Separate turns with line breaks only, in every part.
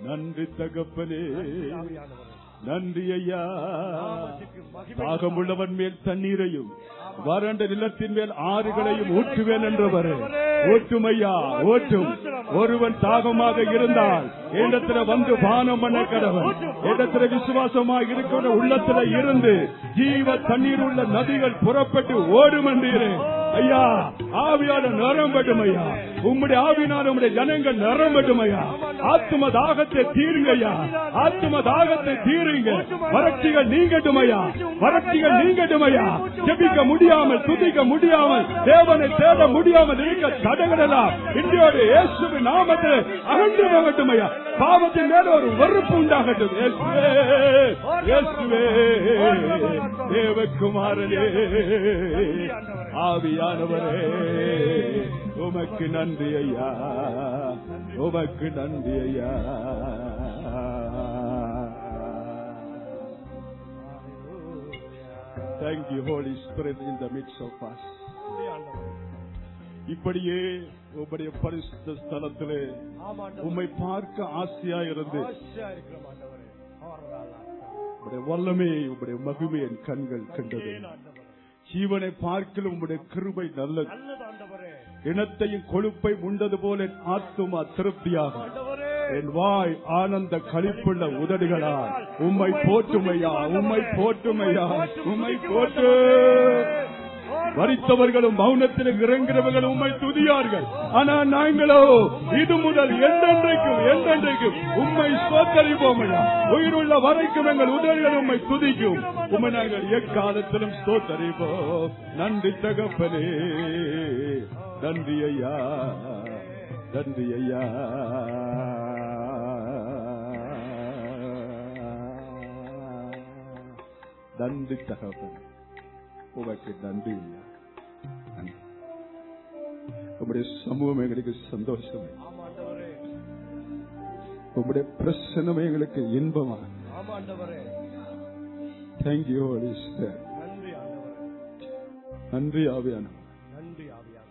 நன்றி தகப்பனே
ஆவியானவரே.
நன்றி ஐயா
நாமத்துக்கு மகிமை
தாகமுள்ளவன் மேல் தண்ணீரையும் வறண்ட நிலத்தின் மேல் ஆறுகளையும் ஊற்றுவேன் என்றவர் ஊற்றும் ஐயா ஊற்றும் ஒருவன் தாகமாக இருந்தால் இடத்துல வந்து பானம் பண்ண கடவன் இடத்துல விசுவாசமாக இருக்கிற உள்ளத்துல இருந்து ஜீவ தண்ணீர் உள்ள நதிகள் புறப்பட்டு ஓடும் என்றீரே ஐயா ஆவியான நிரம்பட்டும் ஐயா உம்முடைய ஆவினால் உம்முடைய ஜனங்கள் நிரம்பட்டும் ஐயா ஆத்ம தாகத்தை தீருங்க ஐயா ஆத்ம தாகத்தை தீருங்க வறட்சிகள் நீங்கட்டும் ஐயா வறட்சிகள் நீங்கட்டும் ஐயா ஜெபிக்க முடியாமல் துதிக்க முடியாமல் தேவனை தேட முடியாமல் இருக்க தடங்களெல்லாம் இன்றையோடு இயேசுவின் நாமத்தில் அகன்று போகட்டும் ஐயா பாவத்தின் மேல ஒரு வெறுப்பு உண்டாகட்டும் இயேசுவே இயேசுவே தேவகுமாரனே ஆவியானவரே உமக்கு நன்றி ஐயா உமக்கு நன்றி ஐயா Thank you, Holy Spirit, in the midst of us.
ஆண்டவரே.
இப்படியே உம்முடைய பரிசுத்த ஸ்தலத்திலே
ஆமாண்டவரே.
உம்மை பார்க்க ஆசையா இருந்து
ஆசையா இருக்கிறோம் ஆண்டவரே. ஆறுதலா.
உம்முடைய வல்லமே உம்முடைய மகிமை என் கண்கள் கண்டது
ஏன் ஆண்டவரே?
ஜீவனை பார்க்கலும் உம்முடைய கிருபை நல்லது
நல்லது ஆண்டவரே.
இனத்தையும் கொழுப்பை உண்டது போல என் ஆத்துமா திருப்தியாகும்
ஆண்டவரே.
என் வாய் ஆனந்த களிப்புள்ள உதடுகளால் உம்மை போற்றுமையா உம்மை போற்றுமையா உம்மை போற்று வரித்தவர்களும் மௌனத்தில் இறங்குறவர்களும் உம்மை துதியார்கள் ஆனா நாங்களோ இது முதல் என்றென்றைக்கும் என்றென்றைக்கும் உம்மை ஸ்தோத்தரிப்போமையா உயிருள்ள வரைக்கும் எங்கள் உதவிகள் உம்மை துதிக்கும் உம்மை நாங்கள் எக்காலத்திலும் ஸ்தோத்தரிப்போம் நன்றி தகப்பனே நன்றி ஐயா நன்றி ஐயா நன்றி தகப்பன் உமக்கு நன்றி ஐயா நன்றி. உம்முடைய சமூகம் எங்களுக்கு சந்தோஷம்
ஆமா ஆண்டவரே.
உம்முடைய பிரசனம் எங்களுக்கு இன்பமா
ஆமா ஆண்டவரே.
தேங்க்யூ
நன்றி ஆண்டவரே.
நன்றி ஆவியான
நன்றி ஆவியானவரே.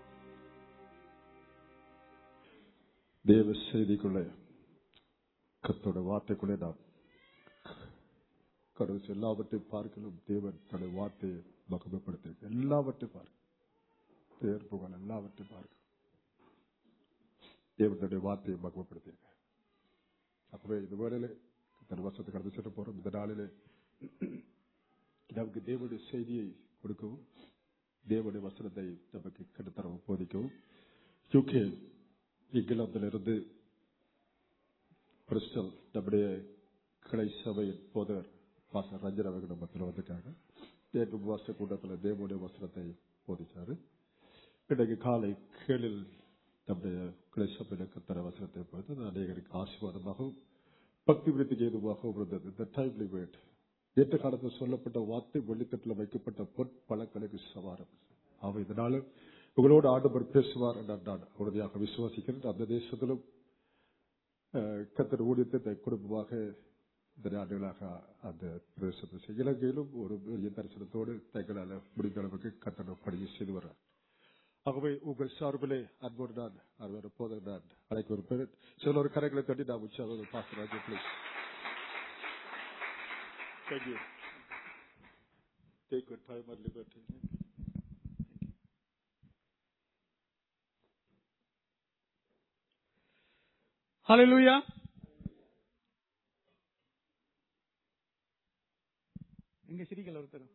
தேவ செய்திக்குள்ள கத்தோட வார்த்தைக்குள்ளே நாம் கடவுள் எல்லாவற்றையும் பார்க்கலும் தேவன் தன்னுடைய வார்த்தையை மகிமைப்படுத்தி எல்லாவற்றையும் பார்க்க தேர் புகழ் எல்லாவற்றையும் பார்க்க தேவன் தன்னுடைய வார்த்தையை மகிமைப்படுத்தியிருக்க அப்பவே இந்த வேளையிலே தன் வருஷத்தை கடந்து சென்று போறோம் இந்த நாளிலே நமக்கு தேவனுடைய செய்தியை கொடுக்கவும் தேவனுடைய வசனத்தை நமக்கு கெடுத்தரவும் போதிக்கவும் யூகே இங்கிலாந்திலிருந்து பிரிஸ்டல் நம்முடைய கிளை சபையின் போதர் பாச ரஞ்சன் அவர்கள் நம்ம மத்தியில் வந்திருக்காங்க நேற்று உபவாச கூட்டத்தில் தேவனுடைய வசனத்தை போதிச்சாரு இன்றைக்கு காலை கேளில் நம்முடைய கிளை சபையில் கத்தர வசனத்தை பொறுத்து அது அநேகருக்கு ஆசீர்வாதமாகவும் பக்தி விருத்திக்கு ஏதுவாகவும் இருந்தது இந்த டைம் லிமிட் ஏற்ற காலத்தில் சொல்லப்பட்ட வார்த்தை வெளித்தட்டில் வைக்கப்பட்ட பொற்பழங்களுக்கு சவாரம் அவை இதனால உங்களோடு ஆண்டவர் பேசுவார் என்று நான் உறுதியாக விசுவாசிக்கிறேன் அந்த தேசத்திலும் அஹ், கத்தர் ஊழியத்தை குடும்பமாக இந்த ஆண்டுகளாக அந்த பிரதேசத்தை செய்ய- இலங்கையிலும் ஒரு பெரிய தரிசனத்தோடு தங்களால் முடிந்த அளவுக்கு கத்தனை பணியை செய்து வர்றார் ஆகவே உங்கள் சார்பிலே அன்போடு நான் அவர் போது நான் அழைக்க ஒரு சில ஒரு கரைகளை தட்டி நான் உற்சாக Basuraj please Thank you. Take your time and liberty.
ஹalleluya எங்க சிரிக்கல ஒருத்தர்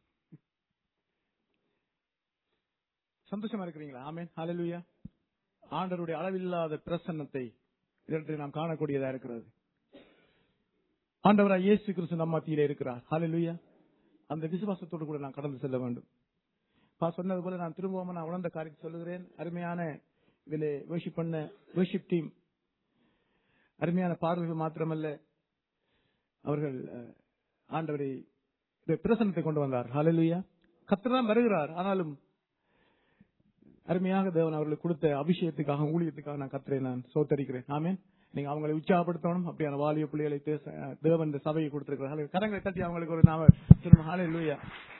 சந்தோஷமா இருக்கிறீங்களா ஆமென் ஹalleluya ஆண்டவருடைய அளவில்லாத பிரசன்னத்தை இதற்கு நாம் காணக்கூடியதா இருக்கிறது ஆண்டவராய் இயேசு கிறிஸ்து நம்ம மத்தியிலே இருக்கிறார் ஹalleluya அந்த விசுவாசத்தோடு கூட நான் கடந்து செல்ல வேண்டும் பா சொன்னது போல நான் திரும்பவும் நான் உணர்ந்த காரியத்தை சொல்லுகிறேன் அருமையான இதிலே worship பண்ண worship டீம் அருமையான பாடல்கள் மாத்திரமல்ல அவர்கள் அஹ், ஆண்டவரை இந்த பிரசனத்தை கொண்டு வந்தார் ஹalleluya கர்த்தர் தான் வருகிறார் ஆனாலும் அருமையாக தேவன் அவர்களுக்கு கொடுத்த அபிஷேகத்துக்காக ஊழியத்துக்காக நான் கர்த்தரை நான் சோத்தரிக்கிறேன் ஆமென் நீங்க அவங்களை உற்சாகப்படுத்தணும் அப்படியான வாலிய பிள்ளைகளை தேச அஹ், தேவன் இந்த சபையை கொடுத்திருக்கிறார் ஹalleluya. கரங்களை தட்டி அவங்களுக்கு ஒரு நாம சொல்லுங்க ஹalleluya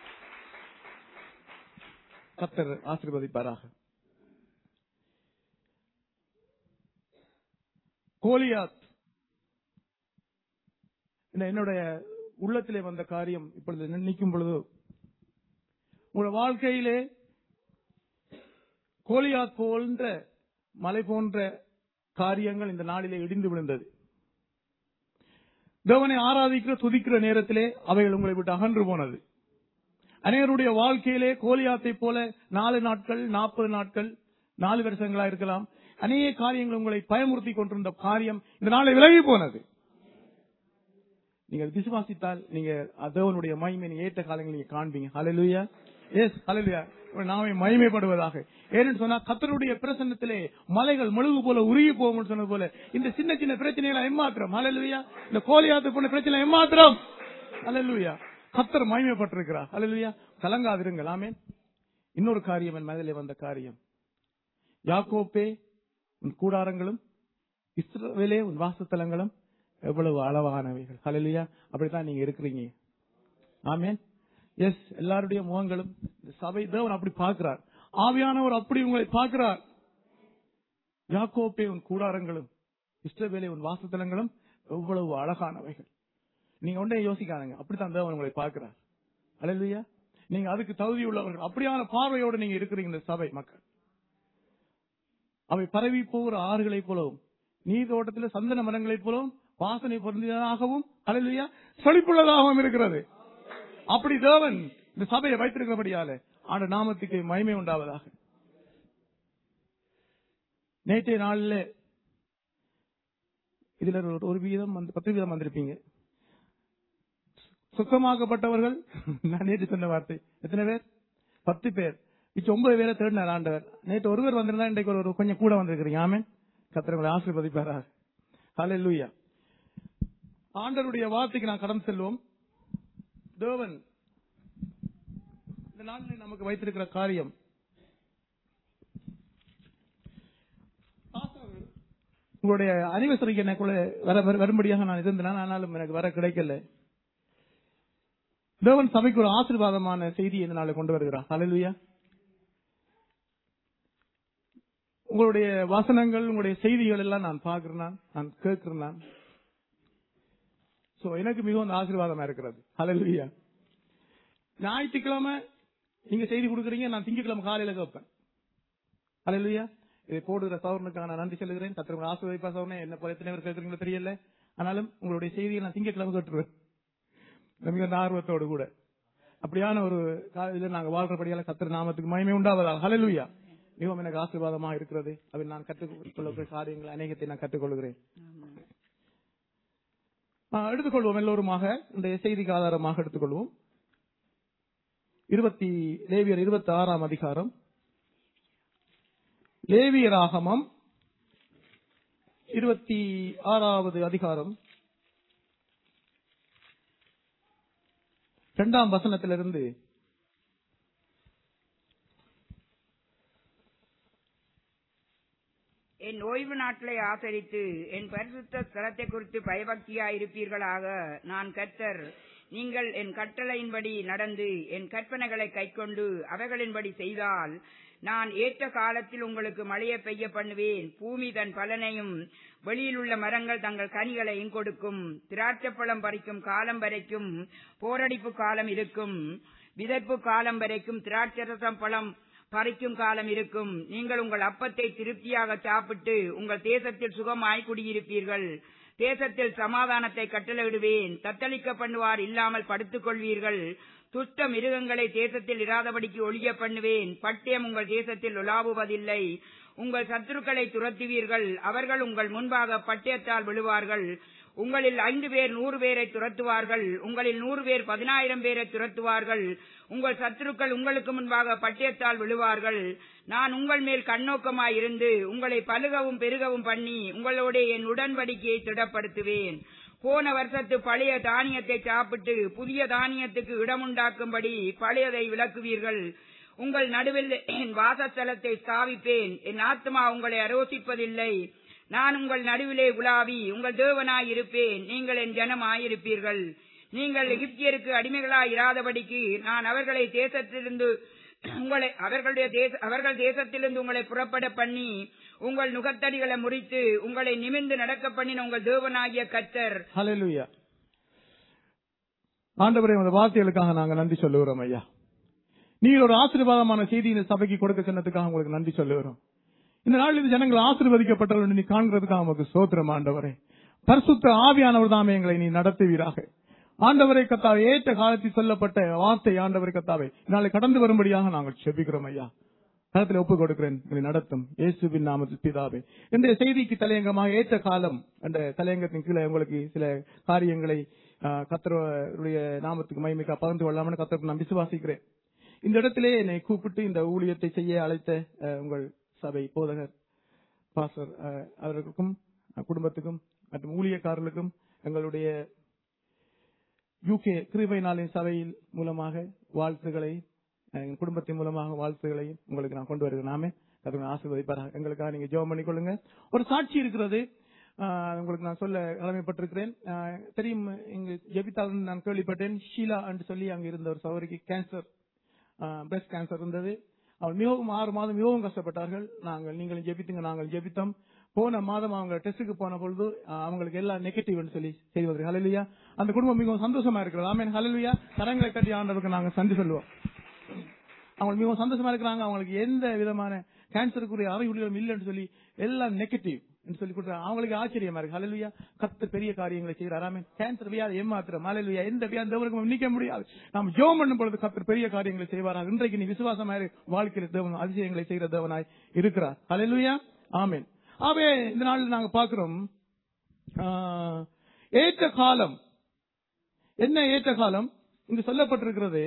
கர்த்தர் ஆசீர்வதிப்பாராக கோலியாத் என்ன- என்னுடைய உள்ளத்திலே வந்த காரியம் இப்பொழுது நினைக்கும் பொழுது உங்களோட வாழ்க்கையிலே கோலியாத் போன்ற மலை போன்ற காரியங்கள் இந்த நாளிலே இடிந்து விழுந்தது தேவனை ஆராதிக்கிற துதிக்கிற நேரத்திலே அவைகள் உங்களை விட்டு அகன்று போனது அநேகருடைய வாழ்க்கையிலே கோலியாத்தை போல நாலு நாட்கள் நாற்பது நாட்கள் நாலு வருஷங்களா இருக்கலாம் அநேக காரியங்கள் உங்களை பயமுறுத்தி கொண்டிருந்த காரியம் இந்த நாளை விலகி போனது நீங்கள் விசுவாசித்தால் நீங்க தேவனுடைய மகிமை நீங்க ஏற்ற காலங்கள் நீங்க காண்பீங்க ஹalleluya எஸ் ஹalleluya நாமே மகிமைப்படுவதாக ஏன்னு சொன்னா கத்தருடைய பிரசன்னத்திலே மலைகள் முழுகு போல உருகி போகும் சொன்னது போல இந்த சின்ன சின்ன பிரச்சனைகளை எம்மாத்திரம் ஹalleluya இந்த கோலியாத்து போன பிரச்சனை எம்மாத்திரம் ஹalleluya கத்தர் மகிமைப்பட்டிருக்கிறார் ஹalleluya கலங்காதிருங்கள் ஆமென் இன்னொரு காரியம் என் மனதிலே வந்த காரியம் யாக்கோப்பே உன் கூடாரங்களும் இஸ்ரவேலே உன் வாசத்தலங்களும் எவ்வளவு அளவானவைகள் ஹalleluya அப்படித்தான் நீங்க இருக்கிறீங்க ஆமென் எஸ் எல்லாருடைய முகங்களும் இந்த சபை தேவன் அப்படி பார்க்கிறார் ஆவியானவர் அப்படி உங்களை பார்க்கிறார் யாக்கோப்பே உன் கூடாரங்களும் இஸ்ரவேலே உன் வாசத்தலங்களும் எவ்வளவு அழகானவைகள் நீங்க ஒன்றே யோசிக்காதீங்க அப்படித்தான் தேவன் உங்களை பார்க்கிறார் ஹalleluya நீங்க அதுக்கு தகுதி உள்ளவர்கள் அப்படியான பார்வையோடு நீங்க இருக்கிறீங்க இந்த சபை மக்கள் அவை பரவி போகிற ஆறுகளைப் போலவும் நீர்த்தோட்டத்தில் சந்தன மரங்களைப் போலவும் வாசனை பொருந்தியதாகவும் அலையா செழிப்புள்ளதாகவும் இருக்கிறது அப்படி தேவன் இந்த சபையை வைத்திருக்கிறபடியால ஆண்டு நாமத்துக்கு மகிமை உண்டாவதாக நேற்றைய நாளில் இதுல ஒரு- ஒரு வீதம் வந்து பத்து வீதம் வந்திருப்பீங்க சுத்தமாக்கப்பட்டவர்கள் நான் நேற்று சொன்ன வார்த்தை எத்தனை பேர் பத்து பேர் மிச்சம் ஒன்பது பேரை தேடினார் ஆண்டவர் நேற்று ஒருவர் வந்திருந்தா இன்றைக்கு ஒரு ஒரு கொஞ்சம் கூட வந்திருக்கிறீங்க ஆமென் கத்திரங்களை ஆசீர்வதிப்பாரா ஹalleluya ஆண்டவருடைய வார்த்தைக்கு நான் கடந்து செல்வோம் தேவன் இந்த நாளில் நமக்கு வைத்திருக்கிற காரியம் உங்களுடைய அனிவர்சரிக்கு எனக்குள்ள வர வர- வரும்படியாக நான் இருந்தேன் ஆனாலும் எனக்கு வர கிடைக்கல தேவன் சபைக்கு ஒரு ஆசீர்வாதமான செய்தி இந்த நாளை கொண்டு வருகிறார் ஹalleluya உங்களுடைய வசனங்கள் உங்களுடைய செய்திகள் எல்லாம் நான் பார்க்கிறேன் நான், நான் கேட்கிறேன் நான் சோ எனக்கு மிகவும் ஆசீர்வாதமா இருக்கிறது ஹalleluya ஞாயிற்றுக்கிழமை நீங்க செய்தி கொடுக்குறீங்க நான் திங்கட்கிழமை காலையில கேட்பேன் ஹalleluya இதை போடுகிற சௌரனுக்காக நான் நன்றி சொல்லுகிறேன் கத்திர ஆசீர்வதிப்பா சௌரனே என்ன போல எத்தனை பேர் கேட்கறீங்களோ தெரியல ஆனாலும் உங்களுடைய செய்தியை நான் திங்கட்கிழமை கேட்டுருவேன் மிகுந்த ஆர்வத்தோடு கூட அப்படியான ஒரு காலையில் நாங்க வாழ்றபடியால கத்திர நாமத்துக்கு மகிமை உண்டாவதாக ஹalleluya மிகவும் எனக்கு ஆசீர்வாதமாக இருக்கிறது அதில் நான் கற்றுக்கொள்ள காரியங்கள் அநேகத்தை நான் கற்றுக்கொள்கிறேன் ஆ, எடுத்துக்கொள்வோம் எல்லோருமாக இந்த செய்திக்கு ஆதாரமாக எடுத்துக்கொள்வோம் இருபத்தி லேவியர் இருபத்தி ஆறாம் அதிகாரம் லேவியராகமம் இருபத்தி ஆறாவது அதிகாரம் இரண்டாம் வசனத்திலிருந்து
என் ஓய்வு நாட்களை ஆசரித்து என் பரிசுத்த ஸ்தலத்தை குறித்து பயபக்தியாய் இருப்பீர்களாக நான் கர்த்தர் நீங்கள் என் கட்டளையின்படி நடந்து என் கற்பனைகளை கைக்கொண்டு அவைகளின்படி செய்தால் நான் ஏற்ற காலத்தில் உங்களுக்கு மழையை பெய்ய பண்ணுவேன் பூமி தன் பலனையும் வெளியிலுள்ள மரங்கள் தங்கள் கனிகளையும் கொடுக்கும் திராட்சைப்பழம் பறிக்கும் காலம் வரைக்கும் போரடிப்பு காலம் இருக்கும் விதைப்பு காலம் வரைக்கும் திராட்சரசம் பழம் பறிக்கும் காலம் இருக்கும் நீங்கள் உங்கள் அப்பத்தை திருப்தியாக சாப்பிட்டு உங்கள் தேசத்தில் சுகமாய் குடியிருப்பீர்கள் தேசத்தில் சமாதானத்தை கட்டளையிடுவேன் தத்தளிக்க பண்ணுவார் இல்லாமல் படுத்துக் கொள்வீர்கள் துஷ்ட மிருகங்களை தேசத்தில் இராதபடிக்கு ஒழிய பண்ணுவேன் பட்டயம் உங்கள் தேசத்தில் உலாவுவதில்லை உங்கள் சத்துருக்களை துரத்துவீர்கள் அவர்கள் உங்கள் முன்பாக பட்டயத்தால் விழுவார்கள் உங்களில் ஐந்து பேர் நூறு பேரை துரத்துவார்கள் உங்களில் நூறு பேர் பதினாயிரம் பேரை துரத்துவார்கள் உங்கள் சத்துருக்கள் உங்களுக்கு முன்பாக பட்டயத்தால் விழுவார்கள் நான் உங்கள் மேல் கண்ணோக்கமாய் இருந்து உங்களை பலுகவும் பெருகவும் பண்ணி உங்களோட என் உடன்படிக்கையை திடப்படுத்துவேன் போன வருஷத்து பழைய தானியத்தை சாப்பிட்டு புதிய தானியத்துக்கு இடமுண்டாக்கும்படி பழையதை விளக்குவீர்கள் உங்கள் நடுவில் என் வாசஸ்தலத்தை ஸ்தாபிப்பேன் என் ஆத்மா உங்களை அரோசிப்பதில்லை நான் உங்கள் நடுவிலே உலாவி உங்கள் தேவனாய் இருப்பேன் நீங்கள் என் ஜனமாயிருப்பீர்கள் நீங்கள் எகிப்தியருக்கு அடிமைகளாய் இராதபடிக்கு நான் அவர்களை தேசத்திலிருந்து உங்களை அவர்களுடைய தேச அவர்கள் தேசத்திலிருந்து உங்களை புறப்பட பண்ணி உங்கள் நுகத்தடிகளை முறித்து உங்களை நிமிர்ந்து நடக்க பண்ணின உங்கள் தேவனாகிய கத்தர்
ஹalleluya ஆண்டவரே அந்த வார்த்தைகளுக்காக நாங்க நன்றி சொல்லுகிறோம் ஐயா நீர் ஒரு ஆசீர்வாதமான செய்தி இந்த சபைக்கு கொடுக்க சொன்னதுக்காக உங்களுக்கு நன்றி சொல்லுகிறோம் இந்த நாளில் இந்த ஜனங்கள் ஆசீர்வதிக்கப்பட்டவர்கள் நீ காண்கிறதுக்காக உமக்கு சோத்திரம் ஆண்டவரே பரிசுத்த ஆவியானவர் தாமே எங்களை நீ நடத்துவீராக ஆண்டவரை கத்தாவை ஏற்ற காலத்தில் சொல்லப்பட்ட வார்த்தை ஆண்டவரை கத்தாவை நாளை கடந்து வரும்படியாக நாங்கள் செபிக்கிறோம் ஐயா கருத்தில் ஒப்புக் கொடுக்கிறேன் எங்களை நடத்தும் இயேசுவின் நாமத்தில் பிதாவே இந்த செய்திக்கு தலையங்கமாக ஏற்ற காலம் அந்த தலையங்கத்தின் கீழே உங்களுக்கு சில காரியங்களை ஆஹ், கர்த்தருடைய நாமத்துக்கு மகிமைக்கா பகிர்ந்து கொள்ளாமல் கத்தருக்கு நான் விசுவாசிக்கிறேன் இந்த இடத்திலே என்னை கூப்பிட்டு இந்த ஊழியத்தை செய்ய அழைத்த ஆஹ், உங்கள் சபை போதகர் பாசர் அவர்களுக்கும் அஹ், குடும்பத்துக்கும் மற்றும் ஊழியக்காரர்களுக்கும் எங்களுடைய யூகே கிருபை நாளின் சபையில் மூலமாக வாழ்த்துக்களை அஹ், எங்கள் குடும்பத்தின் மூலமாக வாழ்த்துக்களை உங்களுக்கு நான் கொண்டு வருகிறேன் நாமே அதுக்கு ஆசீர்வதிப்பாராக எங்களுக்காக நீங்க ஜெபம் பண்ணிக்கொள்ளுங்க ஒரு சாட்சி இருக்கிறது அஹ், உங்களுக்கு நான் சொல்ல கடமைப்பட்டிருக்கிறேன் அஹ், தெரியும் இங்கு ஜெபித்தால் நான் கேள்விப்பட்டேன் ஷீலா என்று சொல்லி அங்க இருந்த ஒரு சகோதரிக்கு கேன்சர் பிரஸ்ட் கேன்சர் இருந்தது அவள் மிகவும் ஆறு மாதம் மிகவும் கஷ்டப்பட்டார்கள் நாங்கள் நீங்கள் ஜெபித்துங்க நாங்கள் ஜெபித்தோம் போன மாதம் அவங்க டெஸ்டுக்கு போன பொழுது அஹ், அவங்களுக்கு எல்லாம் நெகட்டிவ்னு சொல்லி செய்து வந்திருக்கு ஹalleluya அந்த குடும்பம் மிகவும் சந்தோஷமா இருக்கிறது ஆமென் ஹalleluya கரங்களை கட்டி ஆண்டவருக்கு நாங்கள் சந்தி சொல்லுவோம் அவங்க மிகவும் சந்தோஷமா இருக்கிறாங்க அவங்களுக்கு எந்த விதமான கேன்சருக்குரிய அறிகுறிகளும் இல்லைன்னு சொல்லி எல்லாம் நெகட்டிவ் சொல்லி கொடுத்தாங்க அவங்களுக்கு ஆச்சரியமா இருக்கு ஹalleluya கத்து பெரிய காரியங்களை செய்யறாரு ஆமென் கேன்சர் வியாதி ஏமாத்திரம் ஹalleluya எந்த வியாதி தேவனுக்கு நிக்க முடியாது நாம் ஜெபம் பண்ணும் பொழுது கத்தர் பெரிய காரியங்களை செய்வாராக இன்றைக்கு நீ விசுவாசமா இரு. வாழ்க்கையில் தேவன் அதிசயங்களை செய்கிற தேவனாய் இருக்கிறார் ஹalleluya ஆமென் ஆவே இந்த நாளில் நாங்க பார்க்கிறோம் ஆஹ், ஏற்ற காலம் என்ன ஏற்ற காலம் இங்கு சொல்லப்பட்டிருக்கிறது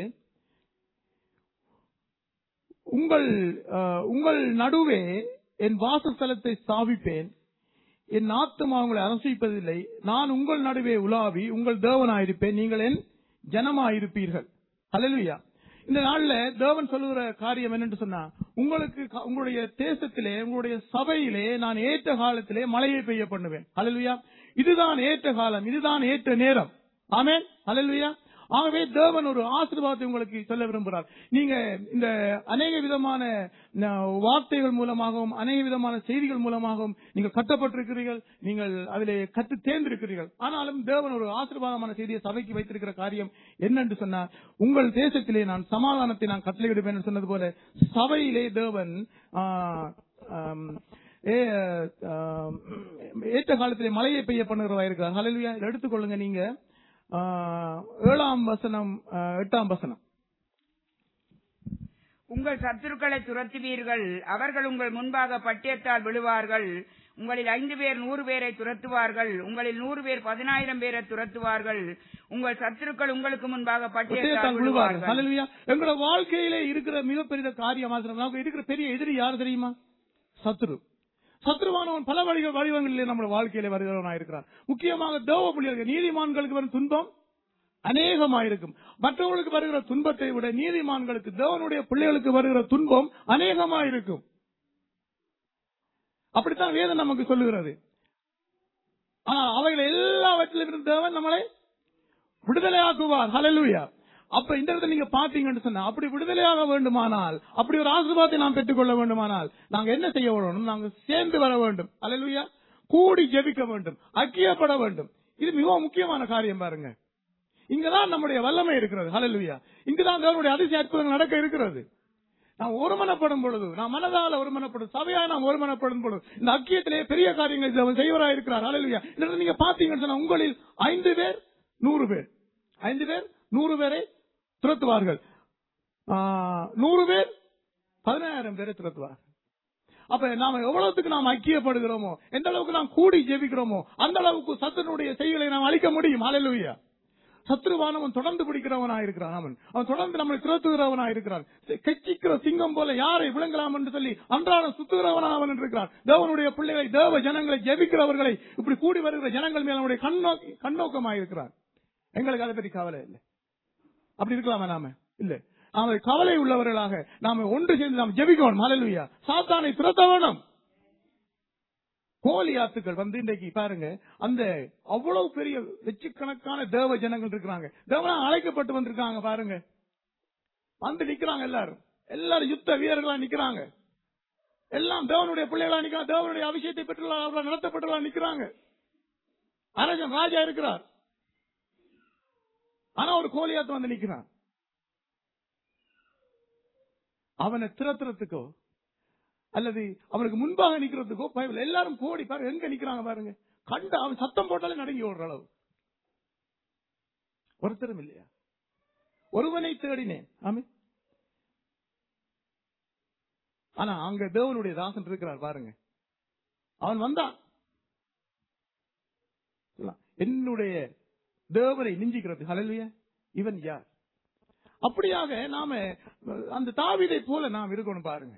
உங்கள் அஹ், உங்கள் நடுவே என் வாசஸ்தலத்தை ஸ்தாபிப்பேன் என் ஆத்துமா உங்களை அரசிப்பதில்லை நான் உங்கள் நடுவே உலாவி உங்கள் தேவனாயிருப்பேன் நீங்கள் என் ஜனமாயிருப்பீர்கள் ஹalleluya இந்த நாள்ல தேவன் சொல்லுகிற காரியம் என்னன்னு சொன்னா உங்களுக்கு க- உங்களுடைய தேசத்திலே உங்களுடைய சபையிலே நான் ஏற்ற காலத்திலே மழையை பெய்ய பண்ணுவேன் ஹalleluya இதுதான் ஏற்ற காலம் இதுதான் ஏற்ற நேரம் ஆமென் ஹalleluya ஆகவே தேவன் ஒரு ஆசீர்வாதத்தை உங்களுக்கு சொல்ல விரும்புகிறார் நீங்க இந்த அநேக விதமான ந, வார்த்தைகள் மூலமாகவும் அநேக விதமான செய்திகள் மூலமாகவும் நீங்கள் கட்டப்பட்டிருக்கிறீர்கள் நீங்கள் அதிலே கற்று தேர்ந்திருக்கிறீர்கள் ஆனாலும் தேவன் ஒரு ஆசீர்வாதமான செய்தியை சபைக்கு வைத்திருக்கிற காரியம் என்னென்று சொன்னார் உங்கள் தேசத்திலே நான் சமாதானத்தை நான் கட்டளையிடுவேன் என்று சொன்னது போல சபையிலே தேவன் ஆ, ஆம், ஏ, ஆம், ஏற்ற காலத்திலே மழையை பெய்ய பண்ணுகிறதா இருக்கிறார் ஹalleluya இதை எடுத்துக்கொள்ளுங்க நீங்க ஆ, ஏழாம் வசனம் ஆ, எட்டாம் வசனம்
உங்கள் சத்துருக்களை துரத்துவீர்கள் அவர்கள் உங்கள் முன்பாக பட்டியத்தால் விழுவார்கள் உங்களில் ஐந்து பேர் நூறு பேரை துரத்துவார்கள் உங்களில் நூறு பேர் பதினாயிரம் பேரை துரத்துவார்கள் உங்கள் சத்துருக்கள் உங்களுக்கு முன்பாக பட்டியத்தால்
ஒட்டகத்தால் விழுவார்கள்
விழுவார்கள்
ஹalleluya எங்களோட வாழ்க்கையிலே இருக்கிற மிகப்பெரிய காரியம் ஆசிரம் நமக்கு இருக்கிற பெரிய எதிரி யார் தெரியுமா சத்துரு சத்ருவானவன் பல வழிகள் வடிவங்களிலே நம்ம வாழ்க்கையிலே வருகிறவனாக இருக்கிறான் முக்கியமாக தேவ பிள்ளைகளுக்கு நீதிமான்களுக்கு வரும் துன்பம் அநேகமாயிருக்கும் மற்றவர்களுக்கு வருகிற துன்பத்தை விட நீதிமான்களுக்கு தேவனுடைய பிள்ளைகளுக்கு வருகிற துன்பம் அநேகமாயிருக்கும் அப்படித்தான் வேதம் நமக்கு சொல்லுகிறது ஆனால் அவைகள் எல்லாவற்றிலும் இருந்து தேவன் நம்மளை விடுதலையாக்குவார் ஹalleluya அப்ப இந்த இடத்துல நீங்க பாத்தீங்கன்னு சொன்னா அப்படி விடுதலையாக வேண்டுமானால் அப்படி ஒரு ஆசீர்வாதத்தை நாம் பெற்றுக்கொள்ள வேண்டுமானால் நாங்க என்ன செய்ய வேணும் நாங்க சேர்ந்து வர வேண்டும் ஹalleluya கூடி ஜெபிக்க வேண்டும் ஐக்கியப்பட வேண்டும் இது மிகவும் முக்கியமான காரியம் பாருங்க இங்கதான் நம்முடைய வல்லமை இருக்கிறது ஹalleluya இங்குதான் தேவனுடைய அதிசய அற்புதங்கள் நடக்க இருக்கிறது நாம் ஒருமனப்படும் பொழுது நாம் மனதால ஒருமனப்படும் சபையா நாம் ஒருமனப்படும் பொழுது இந்த ஐக்கியத்திலே பெரிய காரியங்களை தேவன் செய்வராக இருக்கிறார் ஹalleluya இந்த இடத்துல நீங்க பாத்தீங்கன்னு சொன்னா உங்களில் ஐந்து பேர் நூறு பேர் ஐந்து பேர் நூறு பேரை துரத்துவார்கள் ஆ, நூறு பேர் பதினாயிரம் பேரை துரத்துவார்கள் அப்ப நாம எவ்வளவுக்கு நாம் ஐக்கியப்படுகிறோமோ எந்த அளவுக்கு நாம் கூடி ஜெபிக்கிறோமோ அந்த அளவுக்கு சத்துனுடைய செய்களை நாம் அழிக்க முடியும் ஹalleluya சத்ருவானவன் தொடர்ந்து பிடிக்கிறவனாக இருக்கிறான் அவன் அவன் தொடர்ந்து நம்மளை துரத்துகிறவனாக இருக்கிறான் கெச்சிக்கிற சிங்கம் போல யாரை விளங்கலாம் என்று சொல்லி அன்றாடம் சுத்துகிறவனாக அவன் இருக்கிறான் தேவனுடைய பிள்ளைகளை தேவ ஜனங்களை ஜெபிக்கிறவர்களை இப்படி கூடி வருகிற ஜனங்கள் மேல் அவனுடைய கண்ணோக்கி கண்ணோக்கமாக இருக்கிறான் எங்களுக்கு அதை பற்றி கவலை இல்லை அப்படி இருக்கலாமா நாம இல்ல நாம கவலை உள்ளவர்களாக நாம ஒன்று சேர்ந்து நாம் ஜெபிக்கணும் ஹalleluya சாத்தானை துரத்த வேணும் கோலியாத்துக்கள் வந்து இன்றைக்கு பாருங்க அந்த அவ்வளவு பெரிய லட்சக்கணக்கான தேவ ஜனங்கள் இருக்கிறாங்க தேவனா அழைக்கப்பட்டு வந்திருக்காங்க பாருங்க வந்து நிக்கிறாங்க எல்லாரும் எல்லாரும் யுத்த வீரர்களா நிக்கிறாங்க எல்லாம் தேவனுடைய பிள்ளைகளா நிக்கிறாங்க தேவனுடைய அபிஷேகத்தை பெற்றுள்ள நடத்தப்பட்டுள்ள நிக்கிறாங்க அரசன் ராஜா இருக்கிறார் ஆனா ஒரு கோலியாத்து வந்து நிக்கிறான் அவனை திரத்துறதுக்கோ அல்லது அவனுக்கு முன்பாக நிக்கிறதுக்கோ பயமில்லை எல்லாரும் கோடி பாருங்க எங்க நிக்கிறாங்க பாருங்க கண்டு அவன் சத்தம் போட்டாலே நடுங்கி ஓடுற அளவு ஒருத்தரும் இல்லையா ஒருவனை தேடினேன் ஆமே ஆனா அங்க தேவனுடைய தாசன் இருக்கிறார் பாருங்க அவன் வந்தான் சொல்லலாம். என்னுடைய தேவனை நிஞ்சிக்கிறது ஹalleluya இவன் யார் அப்படியாக நாம அந்த தாவீதை போல நாம் இருக்கணும் பாருங்க